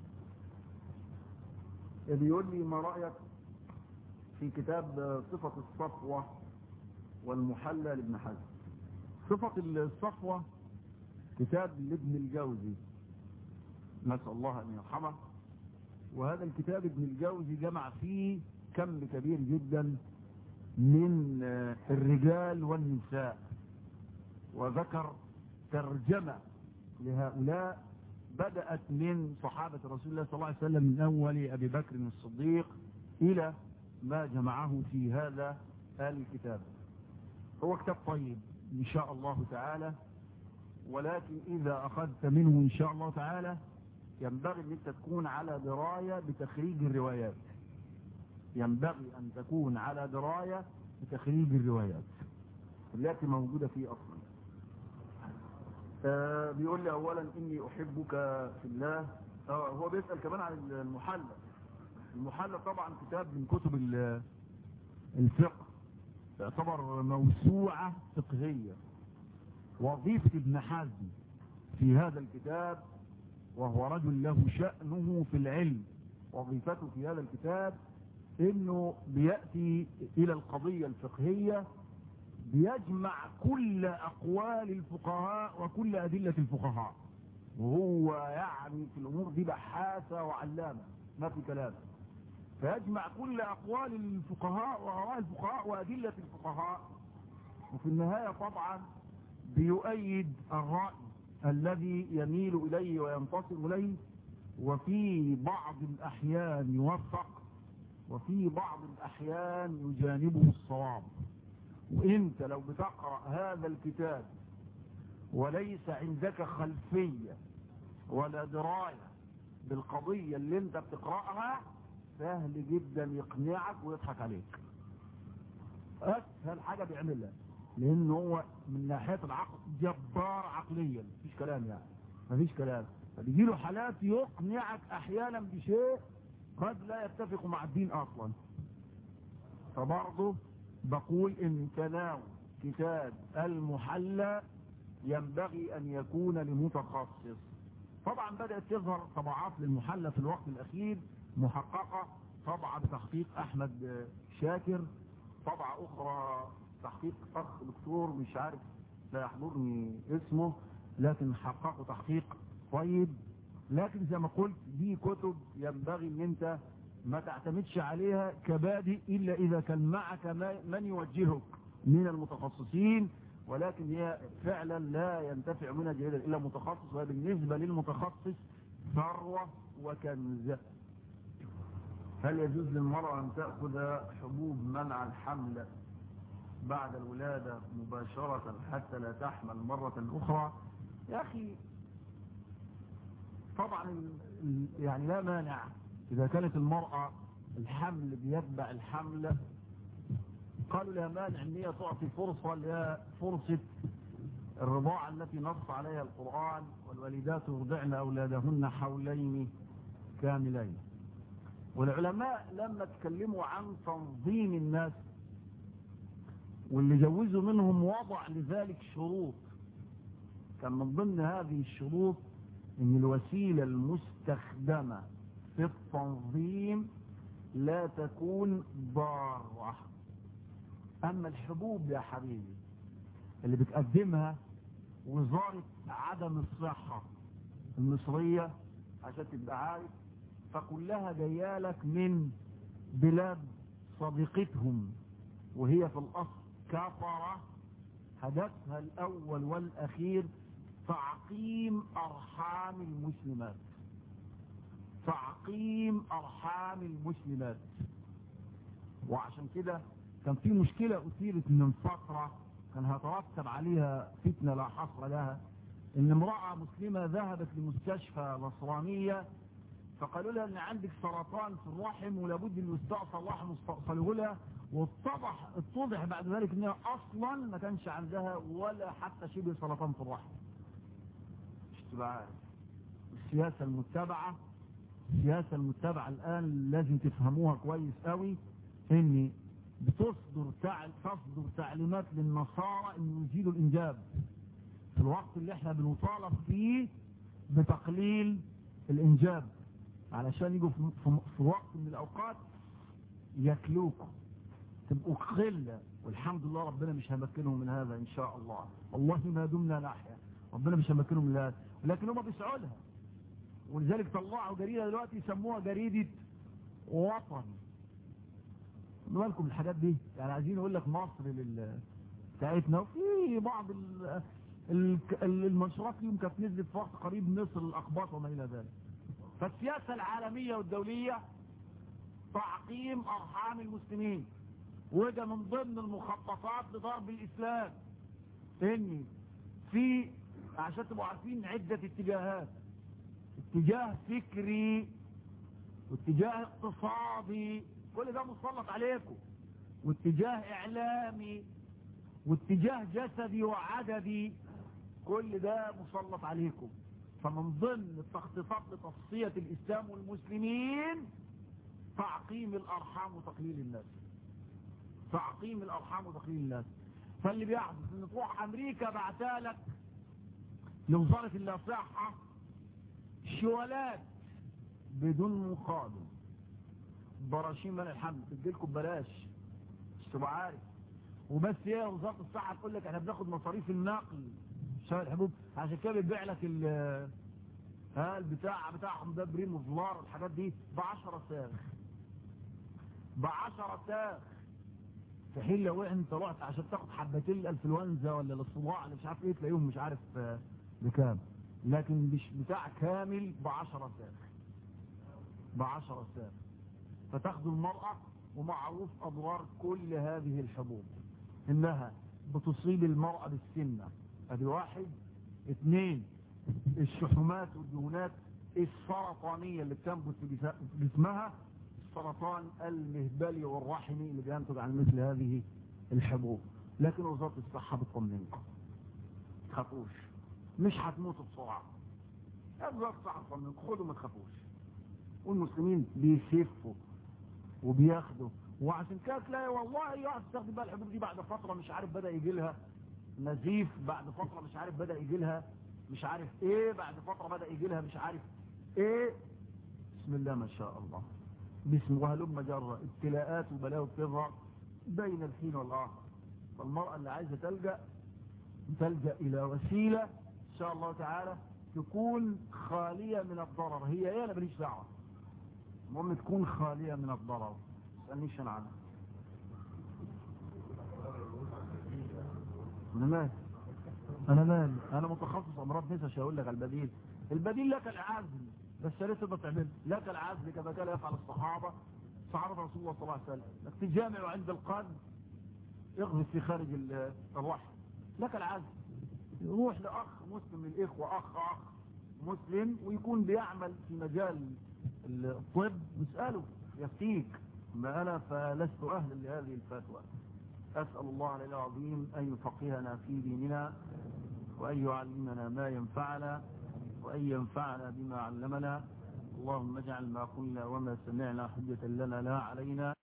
[SPEAKER 1] بيقول لي ما رأيك في كتاب صفة الصفوة والمحلى لابن حزم صفة الصفوة كتاب لابن الجوزي نسأل الله أن يرحمه وهذا الكتاب ابن الجوزي جمع فيه كم كبير جدا من الرجال والنساء وذكر ترجمة لهؤلاء بدأت من صحابة رسول الله صلى الله عليه وسلم من أول أبي بكر الصديق إلى ما جمعه في هذا الكتاب هو كتاب طيب إن شاء الله تعالى ولكن إذا أخذت منه إن شاء الله تعالى ينبغي أن أنت تكون على دراية بتخريج الروايات ينبغي أن تكون على دراية بتخريج الروايات التي موجودة فيه أصلا آه بيقول لي أولا إني أحبك في الله آه هو بيسأل كمان عن المحلى المحلى طبعا كتاب من كتب الفقه يعتبر موسوعة فقهية وظيفة ابن حزم في هذا الكتاب وهو رجل له شأنه في العلم وظيفته في هذا الكتاب انه بيأتي الى القضية الفقهية بيجمع كل اقوال الفقهاء وكل ادلة الفقهاء وهو يعني في الامور دي بحاثة وعلامة ما في كلام فيجمع كل اقوال الفقهاء واراء الفقهاء وادلة الفقهاء وفي النهاية طبعا بيؤيد الرأي الذي يميل اليه وينتصر اليه وفي بعض الاحيان يوفق وفي بعض الأحيان يجانبه الصواب وإنت لو بتقرأ هذا الكتاب وليس عندك خلفية ولا دراية بالقضية اللي انت بتقرأها سهل جدا يقنعك ويضحك عليك أسهل حاجة بيعملها لأن هو من ناحية العقل جبار عقليا مفيش كلام يعني مفيش كلام فبيجي له حالات يقنعك أحيانا بشيء قد لا يتفق مع الدين اصلا فبرضه بقول ان تناول كتاب المحلى ينبغي ان يكون لمتخصص طبعا بدأت تظهر طبعات للمحلى في الوقت الاخير محققة طبعا بتحقيق احمد شاكر طبعة اخرى تحقيق اخ دكتور مش عارف لا يحضرني اسمه لكن حققوا تحقيق طيب لكن زي ما قلت دي كتب ينبغي ان انت ما تعتمدش عليها كبادئ الا اذا كان معك من يوجهك من المتخصصين ولكن هي فعلا لا ينتفع منها جيدا الا متخصص وبالنسبة للمتخصص ثروة وكنز هل يجوز للمرأة ان تأخذ حبوب منع الحمل بعد الولادة مباشرة حتى لا تحمل مرة اخرى يا اخي طبعا يعني لا مانع إذا كانت المرأة الحمل بيتبع الحمل قالوا لا مانع ان هي تعطي فرصة لفرصة الرضاعة التي نص عليها القرآن والوالدات يرضعن أولادهن حولين كاملين والعلماء لما تكلموا عن تنظيم الناس واللي جوزوا منهم وضع لذلك شروط كان من ضمن هذه الشروط ان الوسيلة المستخدمة في التنظيم لا تكون ضارة اما الحبوب يا حبيبي اللي بتقدمها وزارة عدم الصحة المصرية عشان تبقى عارف فكلها جايالك من بلاد صديقتهم وهي في الاصل كفرة هدفها الاول والاخير تعقيم أرحام المسلمات تعقيم أرحام المسلمات وعشان كده كان في مشكلة أثيرت من فترة كان هيترتب عليها فتنة لا حصر لها ان امرأة مسلمة ذهبت لمستشفى نصرانية فقالوا لها ان عندك سرطان في الرحم ولابد ان يستأصل الرحم واستأصله لها واتضح اتضح بعد ذلك انها اصلا ما كانش عندها ولا حتى شبه سرطان في الرحم مش تبقى عارف السياسة المتبعة السياسة المتبعة الآن لازم تفهموها كويس قوي ان بتصدر تعل... تصدر تعليمات للنصارى ان يزيلوا الانجاب في الوقت اللي احنا بنطالب فيه بتقليل الانجاب علشان يجوا في, في... في وقت من الاوقات ياكلوكم تبقوا قلة والحمد لله ربنا مش همكنهم من هذا ان شاء الله والله ما دمنا نحيا ربنا مش همكنهم من هذا لكن هم بيسعوا لها ولذلك طلعوا جريدة دلوقتي يسموها جريدة وطن بالكم الحاجات دي يعني عايزين اقول لك مصر لل بتاعتنا وفي بعض ال... ال... المنشورات اليوم كانت نزلت في وقت قريب مصر الاخباط وما الى ذلك فالسياسة العالمية والدولية تعقيم ارحام المسلمين وده من ضمن المخططات لضرب الاسلام ان في عشان تبقوا عارفين عدة اتجاهات اتجاه فكري واتجاه اقتصادي كل ده مسلط عليكم واتجاه اعلامي واتجاه جسدي وعددي كل ده مسلط عليكم فمن ضمن التخطيطات لتصفية الاسلام والمسلمين تعقيم الارحام وتقليل الناس تعقيم الارحام وتقليل الناس فاللي بيحدث ان تروح امريكا بعتالك لوزارة الصحة شوالات بدون مقابل براشيم من الحمد تديلكم ببلاش مش تبقى عارف وبس هي وزاره الصحه تقول لك احنا بناخد مصاريف النقل شويه الحبوب عشان كده بتبيع لك ال ها البتاع بتاعهم ده بريم وفلار الحاجات دي ب 10 ساغ ب 10 ساغ في حين لو انت رحت عشان تاخد حبتين الانفلونزا ولا الصداع اللي مش عارف ايه تلاقيهم مش عارف بكام لكن مش بتاع كامل ب 10 ساغ ب 10 ساغ فتاخذ المرأة ومعروف أضرار كل هذه الحبوب إنها بتصيب المرأة بالسنة ادي واحد اثنين الشحومات والدهونات السرطانية اللي بتنبت في جسمها السرطان المهبلي والرحمي اللي بينتج عن مثل هذه الحبوب لكن وزارة الصحة بتطمنكم تخافوش مش هتموتوا بسرعة وزارة الصحة بتطمنكم خدوا ما تخافوش والمسلمين بيسفوا وبياخدوا وعشان كده تلاقي والله يقعد تستخدم بقى الحبوب دي بعد فترة مش عارف بدأ يجي لها نزيف بعد فترة مش عارف بدأ يجي لها مش عارف ايه بعد فترة بدأ يجي لها مش عارف ايه بسم الله ما شاء الله بسم وهلم جرة ابتلاءات وبلاء وبتظهر بين الحين والآخر فالمرأة اللي عايزة تلجأ تلجأ إلى وسيلة إن شاء الله تعالى تكون خالية من الضرر هي ايه انا ماليش دعوة المهم تكون خالية من الضرر اسألنيش انا عنها انا مال انا مال انا متخصص امراض نسا مش هقول لك البديل البديل لك العزل بس يا ريت تقدر تعمل لك العزل كما كان يفعل الصحابه صحابه رسول الله صلى الله عليه وسلم انك تجامع عند القلب اغذف في خارج الرحم لك العزل يروح لاخ مسلم من الاخوه اخ اخ مسلم ويكون بيعمل في مجال الطب نساله يفتيك ما انا فلست اهلا لهذه الفتوى أسأل الله عليه العظيم أن يفقهنا في ديننا وأن يعلمنا ما ينفعنا وأن ينفعنا بما علمنا اللهم اجعل ما قلنا وما سمعنا حجة لنا لا علينا